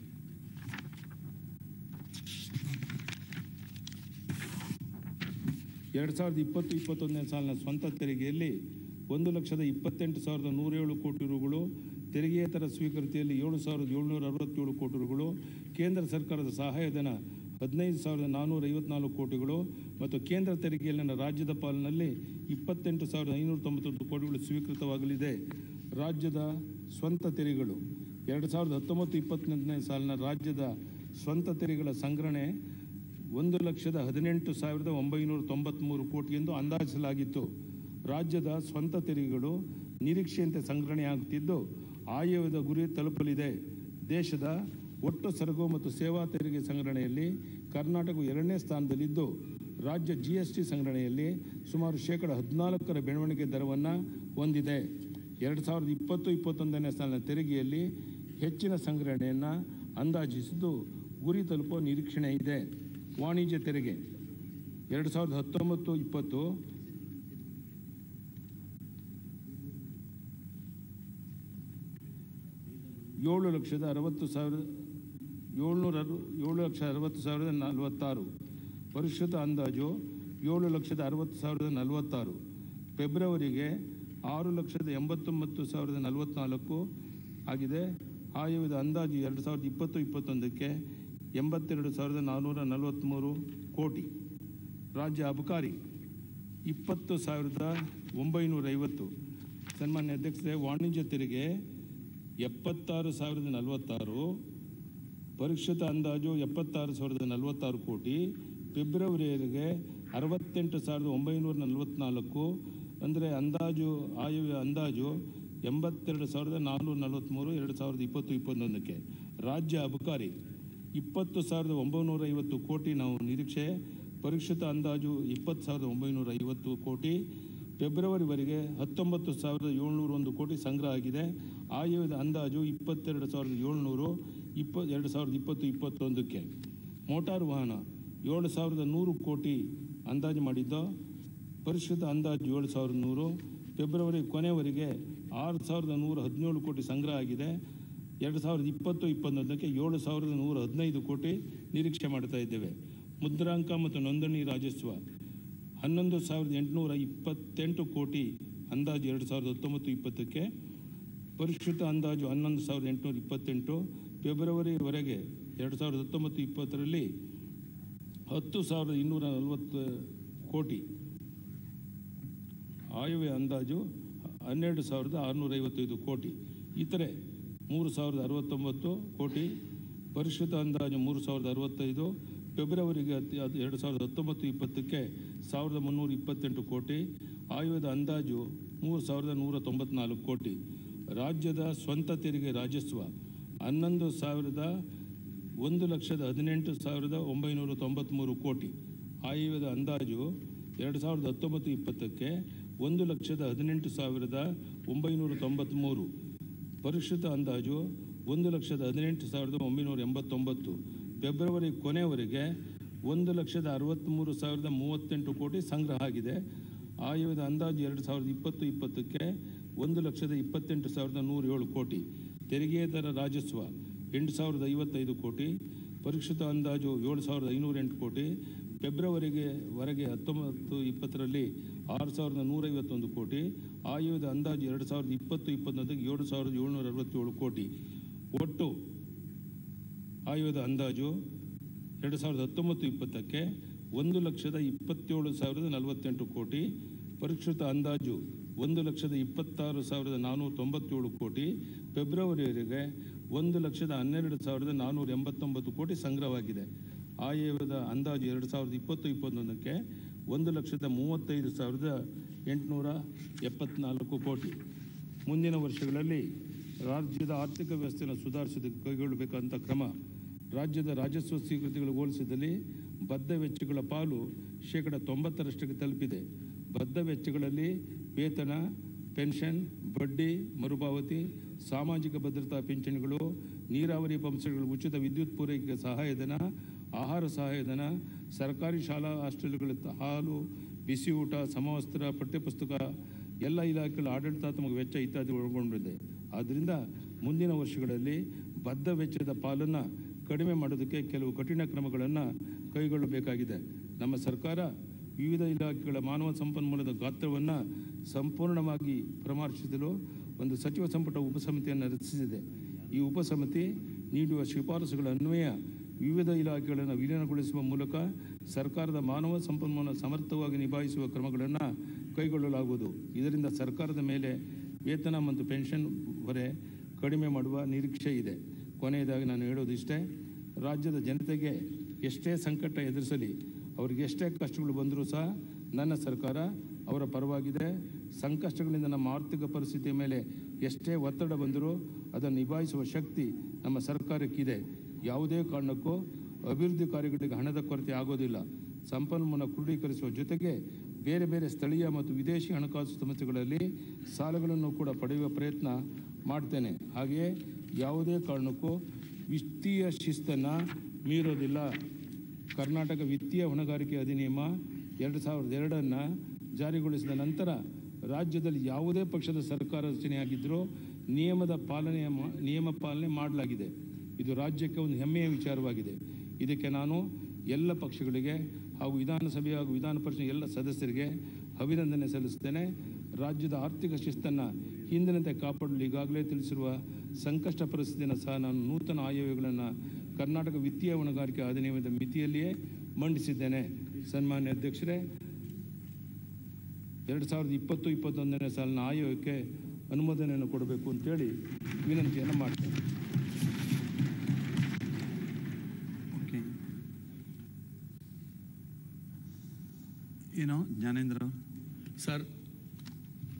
ಎರಡು ಸಾವಿರದ ಇಪ್ಪತ್ತು ಇಪ್ಪತ್ತೊಂದನೇ ಸಾಲಿನ ಸ್ವಂತ ತೆರಿಗೆಯಲ್ಲಿ ಒಂದು ಲಕ್ಷದ ಇಪ್ಪತ್ತೆಂಟು ಸಾವಿರದ ನೂರೇಳು ಕೋಟಿ ರುಗಳು ತೆರಿಗೆಯೇತರ ಸ್ವೀಕೃತಿಯಲ್ಲಿ ಏಳು ಸಾವಿರದ ಏಳ್ನೂರ ಅರವತ್ತೇಳು ಕೋಟಿ ರುಗಳು ಕೇಂದ್ರ ಸರ್ಕಾರದ ಸಹಾಯಧನ ಹದಿನೈದು ಸಾವಿರದ ನಾನ್ನೂರ ಐವತ್ನಾಲ್ಕು ಕೋಟಿಗಳು ಮತ್ತು ಕೇಂದ್ರ ತೆರಿಗೆಯಲ್ಲಿನ ರಾಜ್ಯದ ಪಾಲಿನಲ್ಲಿ ಇಪ್ಪತ್ತೆಂಟು ಸಾವಿರದ ಐನೂರ ತೊಂಬತ್ತೊಂದು ಕೋಟಿಗಳು ಸ್ವೀಕೃತವಾಗಲಿದೆ ರಾಜ್ಯದ ಸ್ವಂತ ತೆರಿಗೆಗಳು ಎರಡು ಸಾವಿರದ ಹತ್ತೊಂಬತ್ತು ಇಪ್ಪತ್ತೊಂದನೇ ಸಾಲಿನ ರಾಜ್ಯದ ಸ್ವಂತ ತೆರಿಗೆಗಳ ಸಂಗ್ರಹಣೆ ಒಂದು ಲಕ್ಷದ ಹದಿನೆಂಟು ಸಾವಿರದ ಒಂಬೈನೂರ ತೊಂಬತ್ತ್ಮೂರು ಕೋಟಿ ಎಂದು ಅಂದಾಜಿಸಲಾಗಿತ್ತು ರಾಜ್ಯದ ಸ್ವಂತ ತೆರಿಗೆಗಳು ನಿರೀಕ್ಷೆಯಂತೆ ಸಂಗ್ರಹಣೆಯಾಗುತ್ತಿದ್ದು ಆಯವ್ಯದ ಗುರಿ ತಲುಪಲಿದೆ ದೇಶದ ಒಟ್ಟು ಸರಕು ಮತ್ತು ಸೇವಾ ತೆರಿಗೆ ಸಂಗ್ರಹಣೆಯಲ್ಲಿ ಕರ್ನಾಟಕವು ಎರಡನೇ ಸ್ಥಾನದಲ್ಲಿದ್ದು ರಾಜ್ಯ ಜಿ ಎಸ್ ಟಿ ಸಂಗ್ರಹಣೆಯಲ್ಲಿ ಸುಮಾರು ಶೇಕಡ ಹದಿನಾಲ್ಕರ ಬೆಳವಣಿಗೆ ದರವನ್ನು ಹೊಂದಿದೆ ಎರಡು ಸಾವಿರದ ಇಪ್ಪತ್ತು ಇಪ್ಪತ್ತೊಂದನೇ ಸಾಲಿನ ತೆರಿಗೆಯಲ್ಲಿ ಹೆಚ್ಚಿನ ಸಂಗ್ರಹಣೆಯನ್ನು ಅಂದಾಜಿಸಿದ್ದು ಗುರಿ ತಲುಪುವ ನಿರೀಕ್ಷಣೆ ಇದೆ ವಾಣಿಜ್ಯ ತೆರಿಗೆ ಎರಡು ಸಾವಿರದ ಹತ್ತೊಂಬತ್ತು ಇಪ್ಪತ್ತು ಏಳು ಲಕ್ಷದ ಅರವತ್ತು ಸಾವಿರ ಏಳ್ನೂರ ಅರು ಏಳು ಲಕ್ಷ ಅರವತ್ತು ಸಾವಿರದ ನಲವತ್ತಾರು ಪರಿಷ್ಕೃತ ಅಂದಾಜು ಏಳು ಲಕ್ಷದ ಅರವತ್ತು ಸಾವಿರದ ನಲವತ್ತಾರು ಫೆಬ್ರವರಿಗೆ ಆರು ಲಕ್ಷದ ಎಂಬತ್ತೊಂಬತ್ತು ಸಾವಿರದ ನಲವತ್ತ್ನಾಲ್ಕು ಆಗಿದೆ ಆಯವ್ಯದ ಅಂದಾಜು ಎರಡು ಸಾವಿರದ ಇಪ್ಪತ್ತು ಇಪ್ಪತ್ತೊಂದಕ್ಕೆ ಎಂಬತ್ತೆರಡು ಸಾವಿರದ ನಾನ್ನೂರ ನಲವತ್ತ್ಮೂರು ಕೋಟಿ ರಾಜ್ಯ ಅಬಕಾರಿ ಇಪ್ಪತ್ತು ಸಾವಿರದ ಒಂಬೈನೂರ ಐವತ್ತು ಸನ್ಮಾನ್ಯ ಅಧ್ಯಕ್ಷರೇ ವಾಣಿಜ್ಯ ತೆರಿಗೆ ಎಪ್ಪತ್ತಾರು ಸಾವಿರದ ನಲವತ್ತಾರು ಪರಿಷ್ಕೃತ ಅಂದಾಜು ಎಪ್ಪತ್ತಾರು ಸಾವಿರದ ನಲವತ್ತಾರು ಕೋಟಿ ಫೆಬ್ರವರಿವರೆಗೆ ಅರವತ್ತೆಂಟು ಸಾವಿರದ ಒಂಬೈನೂರ ನಲವತ್ತ್ನಾಲ್ಕು ಅಂದರೆ ಅಂದಾಜು ಆಯವ್ಯ ಅಂದಾಜು ಎಂಬತ್ತೆರಡು ಸಾವಿರದ ನಾನ್ನೂರ ನಲವತ್ತ್ಮೂರು ಎರಡು ಸಾವಿರದ ಇಪ್ಪತ್ತು ಇಪ್ಪತ್ತೊಂದಕ್ಕೆ ರಾಜ್ಯ ಅಬಕಾರಿ ಇಪ್ಪತ್ತು ಸಾವಿರದ ಒಂಬೈನೂರ ಐವತ್ತು ಕೋಟಿ ನಾವು ನಿರೀಕ್ಷೆ ಪರಿಷ್ಕೃತ ಅಂದಾಜು ಇಪ್ಪತ್ತು ಸಾವಿರದ ಒಂಬೈನೂರ ಐವತ್ತು ಕೋಟಿ ಫೆಬ್ರವರಿವರೆಗೆ ಹತ್ತೊಂಬತ್ತು ಸಾವಿರದ ಏಳ್ನೂರ ಒಂದು ಕೋಟಿ ಸಂಗ್ರಹ ಆಗಿದೆ ಆಯವ್ಯದ ಅಂದಾಜು ಇಪ್ಪತ್ತೆರಡು ಸಾವಿರದ ಏಳ್ನೂರು ಇಪ್ಪ ಎರಡು ಸಾವಿರದ ಇಪ್ಪತ್ತು ಇಪ್ಪತ್ತೊಂದಕ್ಕೆ ಮೋಟಾರು ವಾಹನ ಏಳು ಸಾವಿರದ ನೂರು ಕೋಟಿ ಅಂದಾಜು ಮಾಡಿದ್ದು ಪರಿಷ್ಕೃತ ಅಂದಾಜು ಏಳು ಸಾವಿರದ ನೂರು ಫೆಬ್ರವರಿ ಕೊನೆವರೆಗೆ ಆರು ಸಾವಿರದ ನೂರ ಹದಿನೇಳು ಕೋಟಿ ಸಂಗ್ರಹ ಆಗಿದೆ ಎರಡು ಸಾವಿರದ ಇಪ್ಪತ್ತು ಇಪ್ಪತ್ತೊಂದಕ್ಕೆ ಏಳು ಸಾವಿರದ ನೂರ ಹದಿನೈದು ಕೋಟಿ ನಿರೀಕ್ಷೆ ಮಾಡ್ತಾ ಇದ್ದೇವೆ ಮುದ್ರಾಂಕ ಮತ್ತು ನೋಂದಣಿ ರಾಜಸ್ವ ಹನ್ನೊಂದು ಸಾವಿರದ ಎಂಟುನೂರ ಇಪ್ಪತ್ತೆಂಟು ಕೋಟಿ ಅಂದಾಜು ಎರಡು ಸಾವಿರದ ಹತ್ತೊಂಬತ್ತು ಇಪ್ಪತ್ತಕ್ಕೆ ಪರಿಷ್ಕೃತ ಅಂದಾಜು ಹನ್ನೊಂದು ಸಾವಿರದ ಎಂಟುನೂರ ಇಪ್ಪತ್ತೆಂಟು ಫೆಬ್ರವರಿವರೆಗೆ ಎರಡು ಸಾವಿರದ ಹತ್ತೊಂಬತ್ತು ಇಪ್ಪತ್ತರಲ್ಲಿ ಹತ್ತು ಸಾವಿರದ ಇನ್ನೂರ ನಲವತ್ತು ಕೋಟಿ ಆಯವ್ಯಯ ಅಂದಾಜು ಹನ್ನೆರಡು ಸಾವಿರದ ಆರುನೂರ ಐವತ್ತೈದು ಕೋಟಿ ಇತರೆ ಮೂರು ಸಾವಿರದ ಅರವತ್ತೊಂಬತ್ತು ಕೋಟಿ ಪರಿಷ್ಕೃತ ಅಂದಾಜು ಮೂರು ಸಾವಿರದ ಅರವತ್ತೈದು ಫೆಬ್ರವರಿಗೆ ಹತ್ತು- ಅದು ಎರಡು ಸಾವಿರದ ಹತ್ತೊಂಬತ್ತು ಇಪ್ಪತ್ತಕ್ಕೆ ಸಾವಿರದ ಮುನ್ನೂರ ಇಪ್ಪತ್ತೆಂಟು ಕೋಟಿ ಆಯವ್ಯದ ಅಂದಾಜು ಮೂರು ಸಾವಿರದ ನೂರ ತೊಂಬತ್ನಾಲ್ಕು ಕೋಟಿ ರಾಜ್ಯದ ಸ್ವಂತ ತೆರಿಗೆ ರಾಜಸ್ವ ಹನ್ನೊಂದು ಸಾವಿರದ ಒಂದು ಲಕ್ಷದ ಹದಿನೆಂಟು ಸಾವಿರದ ಒಂಬೈನೂರ ತೊಂಬತ್ತ್ಮೂರು ಕೋಟಿ ಆಯವ್ಯದ ಅಂದಾಜು ಎರಡು ಸಾವಿರದ ಹತ್ತೊಂಬತ್ತು ಇಪ್ಪತ್ತಕ್ಕೆ ಒಂದು ಲಕ್ಷದ ಹದಿನೆಂಟು ಸಾವಿರದ ಒಂಬೈನೂರ ತೊಂಬತ್ತ್ಮೂರು ಪರಿಷ್ಕೃತ ಅಂದಾಜು ಒಂದು ಲಕ್ಷದ ಹದಿನೆಂಟು ಸಾವಿರದ ಒಂಬೈನೂರ ಎಂಬತ್ತೊಂಬತ್ತು ಫೆಬ್ರವರಿ ಕೊನೆಯವರೆಗೆ ಒಂದು ಲಕ್ಷದ ಅರವತ್ತ್ಮೂರು ಸಾವಿರದ ಮೂವತ್ತೆಂಟು ಕೋಟಿ ಸಂಗ್ರಹ ಆಗಿದೆ ಆಯವ್ಯದ ಅಂದಾಜು ಎರಡು ಸಾವಿರದ ಇಪ್ಪತ್ತು ಇಪ್ಪತ್ತಕ್ಕೆ ಒಂದು ಲಕ್ಷದ ಇಪ್ಪತ್ತೆಂಟು ಸಾವಿರದ ನೂರ ಏಳು ಕೋಟಿ ತೆರಿಗೆಯೇತರ ರಾಜಸ್ವ ಎಂಟು ಸಾವಿರದ ಐವತ್ತೈದು ಕೋಟಿ ಪರಿಷ್ಕೃತ ಅಂದಾಜು ಏಳು ಸಾವಿರದ ಐನೂರ ಎಂಟು ಕೋಟಿ ಫೆಬ್ರವರಿಗೆ ವರೆಗೆ ಹತ್ತೊಂಬತ್ತು ಇಪ್ಪತ್ತರಲ್ಲಿ ಆರು ಸಾವಿರದ ನೂರೈವತ್ತೊಂದು ಕೋಟಿ ಆಯವ್ಯದ ಅಂದಾಜು ಎರಡು ಸಾವಿರದ ಇಪ್ಪತ್ತು ಇಪ್ಪತ್ತೊಂದಕ್ಕೆ ಏಳು ಸಾವಿರದ ಏಳ್ನೂರ ಅರವತ್ತೇಳು ಕೋಟಿ ಒಟ್ಟು ಆಯವ್ಯದ ಅಂದಾಜು ಎರಡು ಸಾವಿರದ ಹತ್ತೊಂಬತ್ತು ಇಪ್ಪತ್ತಕ್ಕೆ ಒಂದು ಲಕ್ಷದ ಇಪ್ಪತ್ತೇಳು ಸಾವಿರದ ನಲವತ್ತೆಂಟು ಕೋಟಿ ಪರಿಷ್ಕೃತ ಅಂದಾಜು ಒಂದು ಲಕ್ಷದ ಇಪ್ಪತ್ತಾರು ಸಾವಿರದ ನಾನ್ನೂರ ತೊಂಬತ್ತೇಳು ಕೋಟಿ ಫೆಬ್ರವರಿವರೆಗೆ ಒಂದು ಲಕ್ಷದ ಹನ್ನೆರಡು ಸಾವಿರದ ನಾನ್ನೂರ ಎಂಬತ್ತೊಂಬತ್ತು ಕೋಟಿ ಸಂಗ್ರಹವಾಗಿದೆ ಆಯವ್ಯದ ಅಂದಾಜು ಎರಡು ಸಾವಿರದ ಇಪ್ಪತ್ತು ಇಪ್ಪತ್ತೊಂದಕ್ಕೆ ಒಂದು ಲಕ್ಷದ ಮೂವತ್ತೈದು ಸಾವಿರದ ಎಂಟುನೂರ ಎಪ್ಪತ್ನಾಲ್ಕು ಕೋಟಿ ಮುಂದಿನ ವರ್ಷಗಳಲ್ಲಿ ರಾಜ್ಯದ ಆರ್ಥಿಕ ವ್ಯವಸ್ಥೆಯನ್ನು ಸುಧಾರಿಸೋದಕ್ಕೆ ಕೈಗೊಳ್ಳಬೇಕಂತ ಕ್ರಮ ರಾಜ್ಯದ ರಾಜಸ್ವ ಸ್ವೀಕೃತಿಗಳು ಹೋಲಿಸಿದಲ್ಲಿ ಬದ್ಧ ವೆಚ್ಚಗಳ ಪಾಲು ಶೇಕಡ ತೊಂಬತ್ತರಷ್ಟಕ್ಕೆ ತಲುಪಿದೆ ಬದ್ಧ ವೆಚ್ಚಗಳಲ್ಲಿ ವೇತನ ಪೆನ್ಷನ್ ಬಡ್ಡಿ ಮರುಪಾವತಿ ಸಾಮಾಜಿಕ ಭದ್ರತಾ ಪಿಂಚಣಿಗಳು ನೀರಾವರಿ ಪಂಪ್ಸೆಟ್ಗಳ ಉಚಿತ ವಿದ್ಯುತ್ ಪೂರೈಕೆ ಸಹಾಯಧನ ಆಹಾರ ಸಹಾಯಧನ ಸರ್ಕಾರಿ ಶಾಲಾ ಹಾಸ್ಟೆಲ್ಗಳ ತ- ಹಾಲು ಬಿಸಿ ಊಟ ಸಮವಸ್ತ್ರ ಪಠ್ಯಪುಸ್ತಕ ಎಲ್ಲ ಇಲಾಖೆಗಳ ಆಡಳಿತಾತ್ಮಕ ವೆಚ್ಚ ಇತ್ಯಾದಿ ಒಳಗೊಂಡಿದೆ ಆದ್ದರಿಂದ ಮುಂದಿನ ವರ್ಷಗಳಲ್ಲಿ ಬದ್ಧ ವೆಚ್ಚದ ಪಾಲನ್ನು ಕಡಿಮೆ ಮಾಡೋದಕ್ಕೆ ಕೆಲವು ಕಠಿಣ ಕ್ರಮಗಳನ್ನು ಕೈಗೊಳ್ಳಬೇಕಾಗಿದೆ ನಮ್ಮ ಸರ್ಕಾರ ವಿವಿಧ ಇಲಾಖೆಗಳ ಮಾನವ ಸಂಪನ್ಮೂಲದ ಗಾತ್ರವನ್ನು ಸಂಪೂರ್ಣವಾಗಿ ಪರಾಮರ್ಶಿಸಲು ಒಂದು ಸಚಿವ ಸಂಪುಟ ಉಪಸಮಿತಿಯನ್ನು ರಚಿಸಿದೆ ಈ ಉಪಸಮಿತಿ ನೀಡುವ ಶಿಫಾರಸುಗಳ ಅನ್ವಯ ವಿವಿಧ ಇಲಾಖೆಗಳನ್ನು ವಿಲೀನಗೊಳಿಸುವ ಮೂಲಕ ಸರ್ಕಾರದ ಮಾನವ ಸಂಪನ್ಮೂಲ ಸಮರ್ಥವಾಗಿ ನಿಭಾಯಿಸುವ ಕ್ರಮಗಳನ್ನು ಕೈಗೊಳ್ಳಲಾಗುವುದು ಇದರಿಂದ ಸರ್ಕಾರದ ಮೇಲೆ ವೇತನ ಮತ್ತು ಪೆನ್ಷನ್ ಹೊರೆ ಕಡಿಮೆ ಮಾಡುವ ನಿರೀಕ್ಷೆ ಇದೆ ಕೊನೆಯದಾಗಿ ನಾನು ಹೇಳೋದು ಇಷ್ಟೇ ರಾಜ್ಯದ ಜನತೆಗೆ ಎಷ್ಟೇ ಸಂಕಟ ಎದುರಿಸಲಿ ಅವ್ರಿಗೆ ಎಷ್ಟೇ ಕಷ್ಟಗಳು ಬಂದರೂ ಸಹ ನನ್ನ ಸರ್ಕಾರ ಅವರ ಪರವಾಗಿದೆ ಸಂಕಷ್ಟಗಳಿಂದ ನಮ್ಮ ಆರ್ಥಿಕ ಪರಿಸ್ಥಿತಿಯ ಮೇಲೆ ಎಷ್ಟೇ ಒತ್ತಡ ಬಂದರೂ ಅದನ್ನು ನಿಭಾಯಿಸುವ ಶಕ್ತಿ ನಮ್ಮ ಸರ್ಕಾರಕ್ಕಿದೆ ಯಾವುದೇ ಕಾರಣಕ್ಕೂ ಅಭಿವೃದ್ಧಿ ಕಾರ್ಯಗಳಿಗೆ ಹಣದ ಕೊರತೆ ಆಗೋದಿಲ್ಲ ಸಂಪನ್ಮೂಲ ಕ್ರೋಢೀಕರಿಸುವ ಜೊತೆಗೆ ಬೇರೆ ಬೇರೆ ಸ್ಥಳೀಯ ಮತ್ತು ವಿದೇಶಿ ಹಣಕಾಸು ಸಂಸ್ಥೆಗಳಲ್ಲಿ ಸಾಲಗಳನ್ನು ಕೂಡ ಪಡೆಯುವ ಪ್ರಯತ್ನ ಮಾಡ್ತೇನೆ ಹಾಗೆಯೇ ಯಾವುದೇ ಕಾರಣಕ್ಕೂ ವಿತ್ತೀಯ ಶಿಸ್ತನ್ನು ಮೀರೋದಿಲ್ಲ ಕರ್ನಾಟಕ ವಿತ್ತೀಯ ಹೊಣೆಗಾರಿಕೆ ಅಧಿನಿಯಮ ಎರಡು ಸಾವಿರದ ಎರಡನ್ನು ಜಾರಿಗೊಳಿಸಿದ ನಂತರ ರಾಜ್ಯದಲ್ಲಿ ಯಾವುದೇ ಪಕ್ಷದ ಸರ್ಕಾರ ರಚನೆಯಾಗಿದ್ದರೂ ನಿಯಮದ ಪಾಲನೆಯ ಮಾ- ನಿಯಮ ಪಾಲನೆ ಮಾಡಲಾಗಿದೆ ಇದು ರಾಜ್ಯಕ್ಕೆ ಒಂದು ಹೆಮ್ಮೆಯ ವಿಚಾರವಾಗಿದೆ ಇದಕ್ಕೆ ನಾನು ಎಲ್ಲ ಪಕ್ಷಗಳಿಗೆ ಹಾಗೂ ವಿಧಾನಸಭೆ ಹಾಗೂ ವಿಧಾನ ಪರಿಷತ್ ಎಲ್ಲ ಸದಸ್ಯರಿಗೆ ಅಭಿನಂದನೆ ಸಲ್ಲಿಸುತ್ತೇನೆ ರಾಜ್ಯದ ಆರ್ಥಿಕ ಶಿಸ್ತನ್ನು ಹಿಂದಿನಂತೆ ಕಾಪಾಡಲು ಈಗಾಗಲೇ ತಿಳಿಸಿರುವ ಸಂಕಷ್ಟ ಪರಿಸ್ಥಿತಿಯನ್ನು ಸಹ ನಾನು ನೂತನ ಆಯವ್ಯಯಗಳನ್ನು ಕರ್ನಾಟಕ ವಿತ್ತೀಯ ಹೊಣೆಗಾರಿಕೆ ಅಧಿನಿಯಮದ ಮಿತಿಯಲ್ಲಿಯೇ ಮಂಡಿಸಿದ್ದೇನೆ ಸನ್ಮಾನ್ಯ ಅಧ್ಯಕ್ಷರೇ ಎರಡು ಸಾವಿರದ ಇಪ್ಪತ್ತು ಇಪ್ಪತ್ತೊಂದನೇ ಸಾಲಿನ ಆಯೋಗಕ್ಕೆ ಅನುಮೋದನೆಯನ್ನು ಕೊಡಬೇಕು ಅಂತೇಳಿ ವಿನಂತಿಯನ್ನು ಮಾಡ್ತೇನೆ ಓಕೆ ಏನು ಜ್ಞಾನೇಂದ್ರ ಸರ್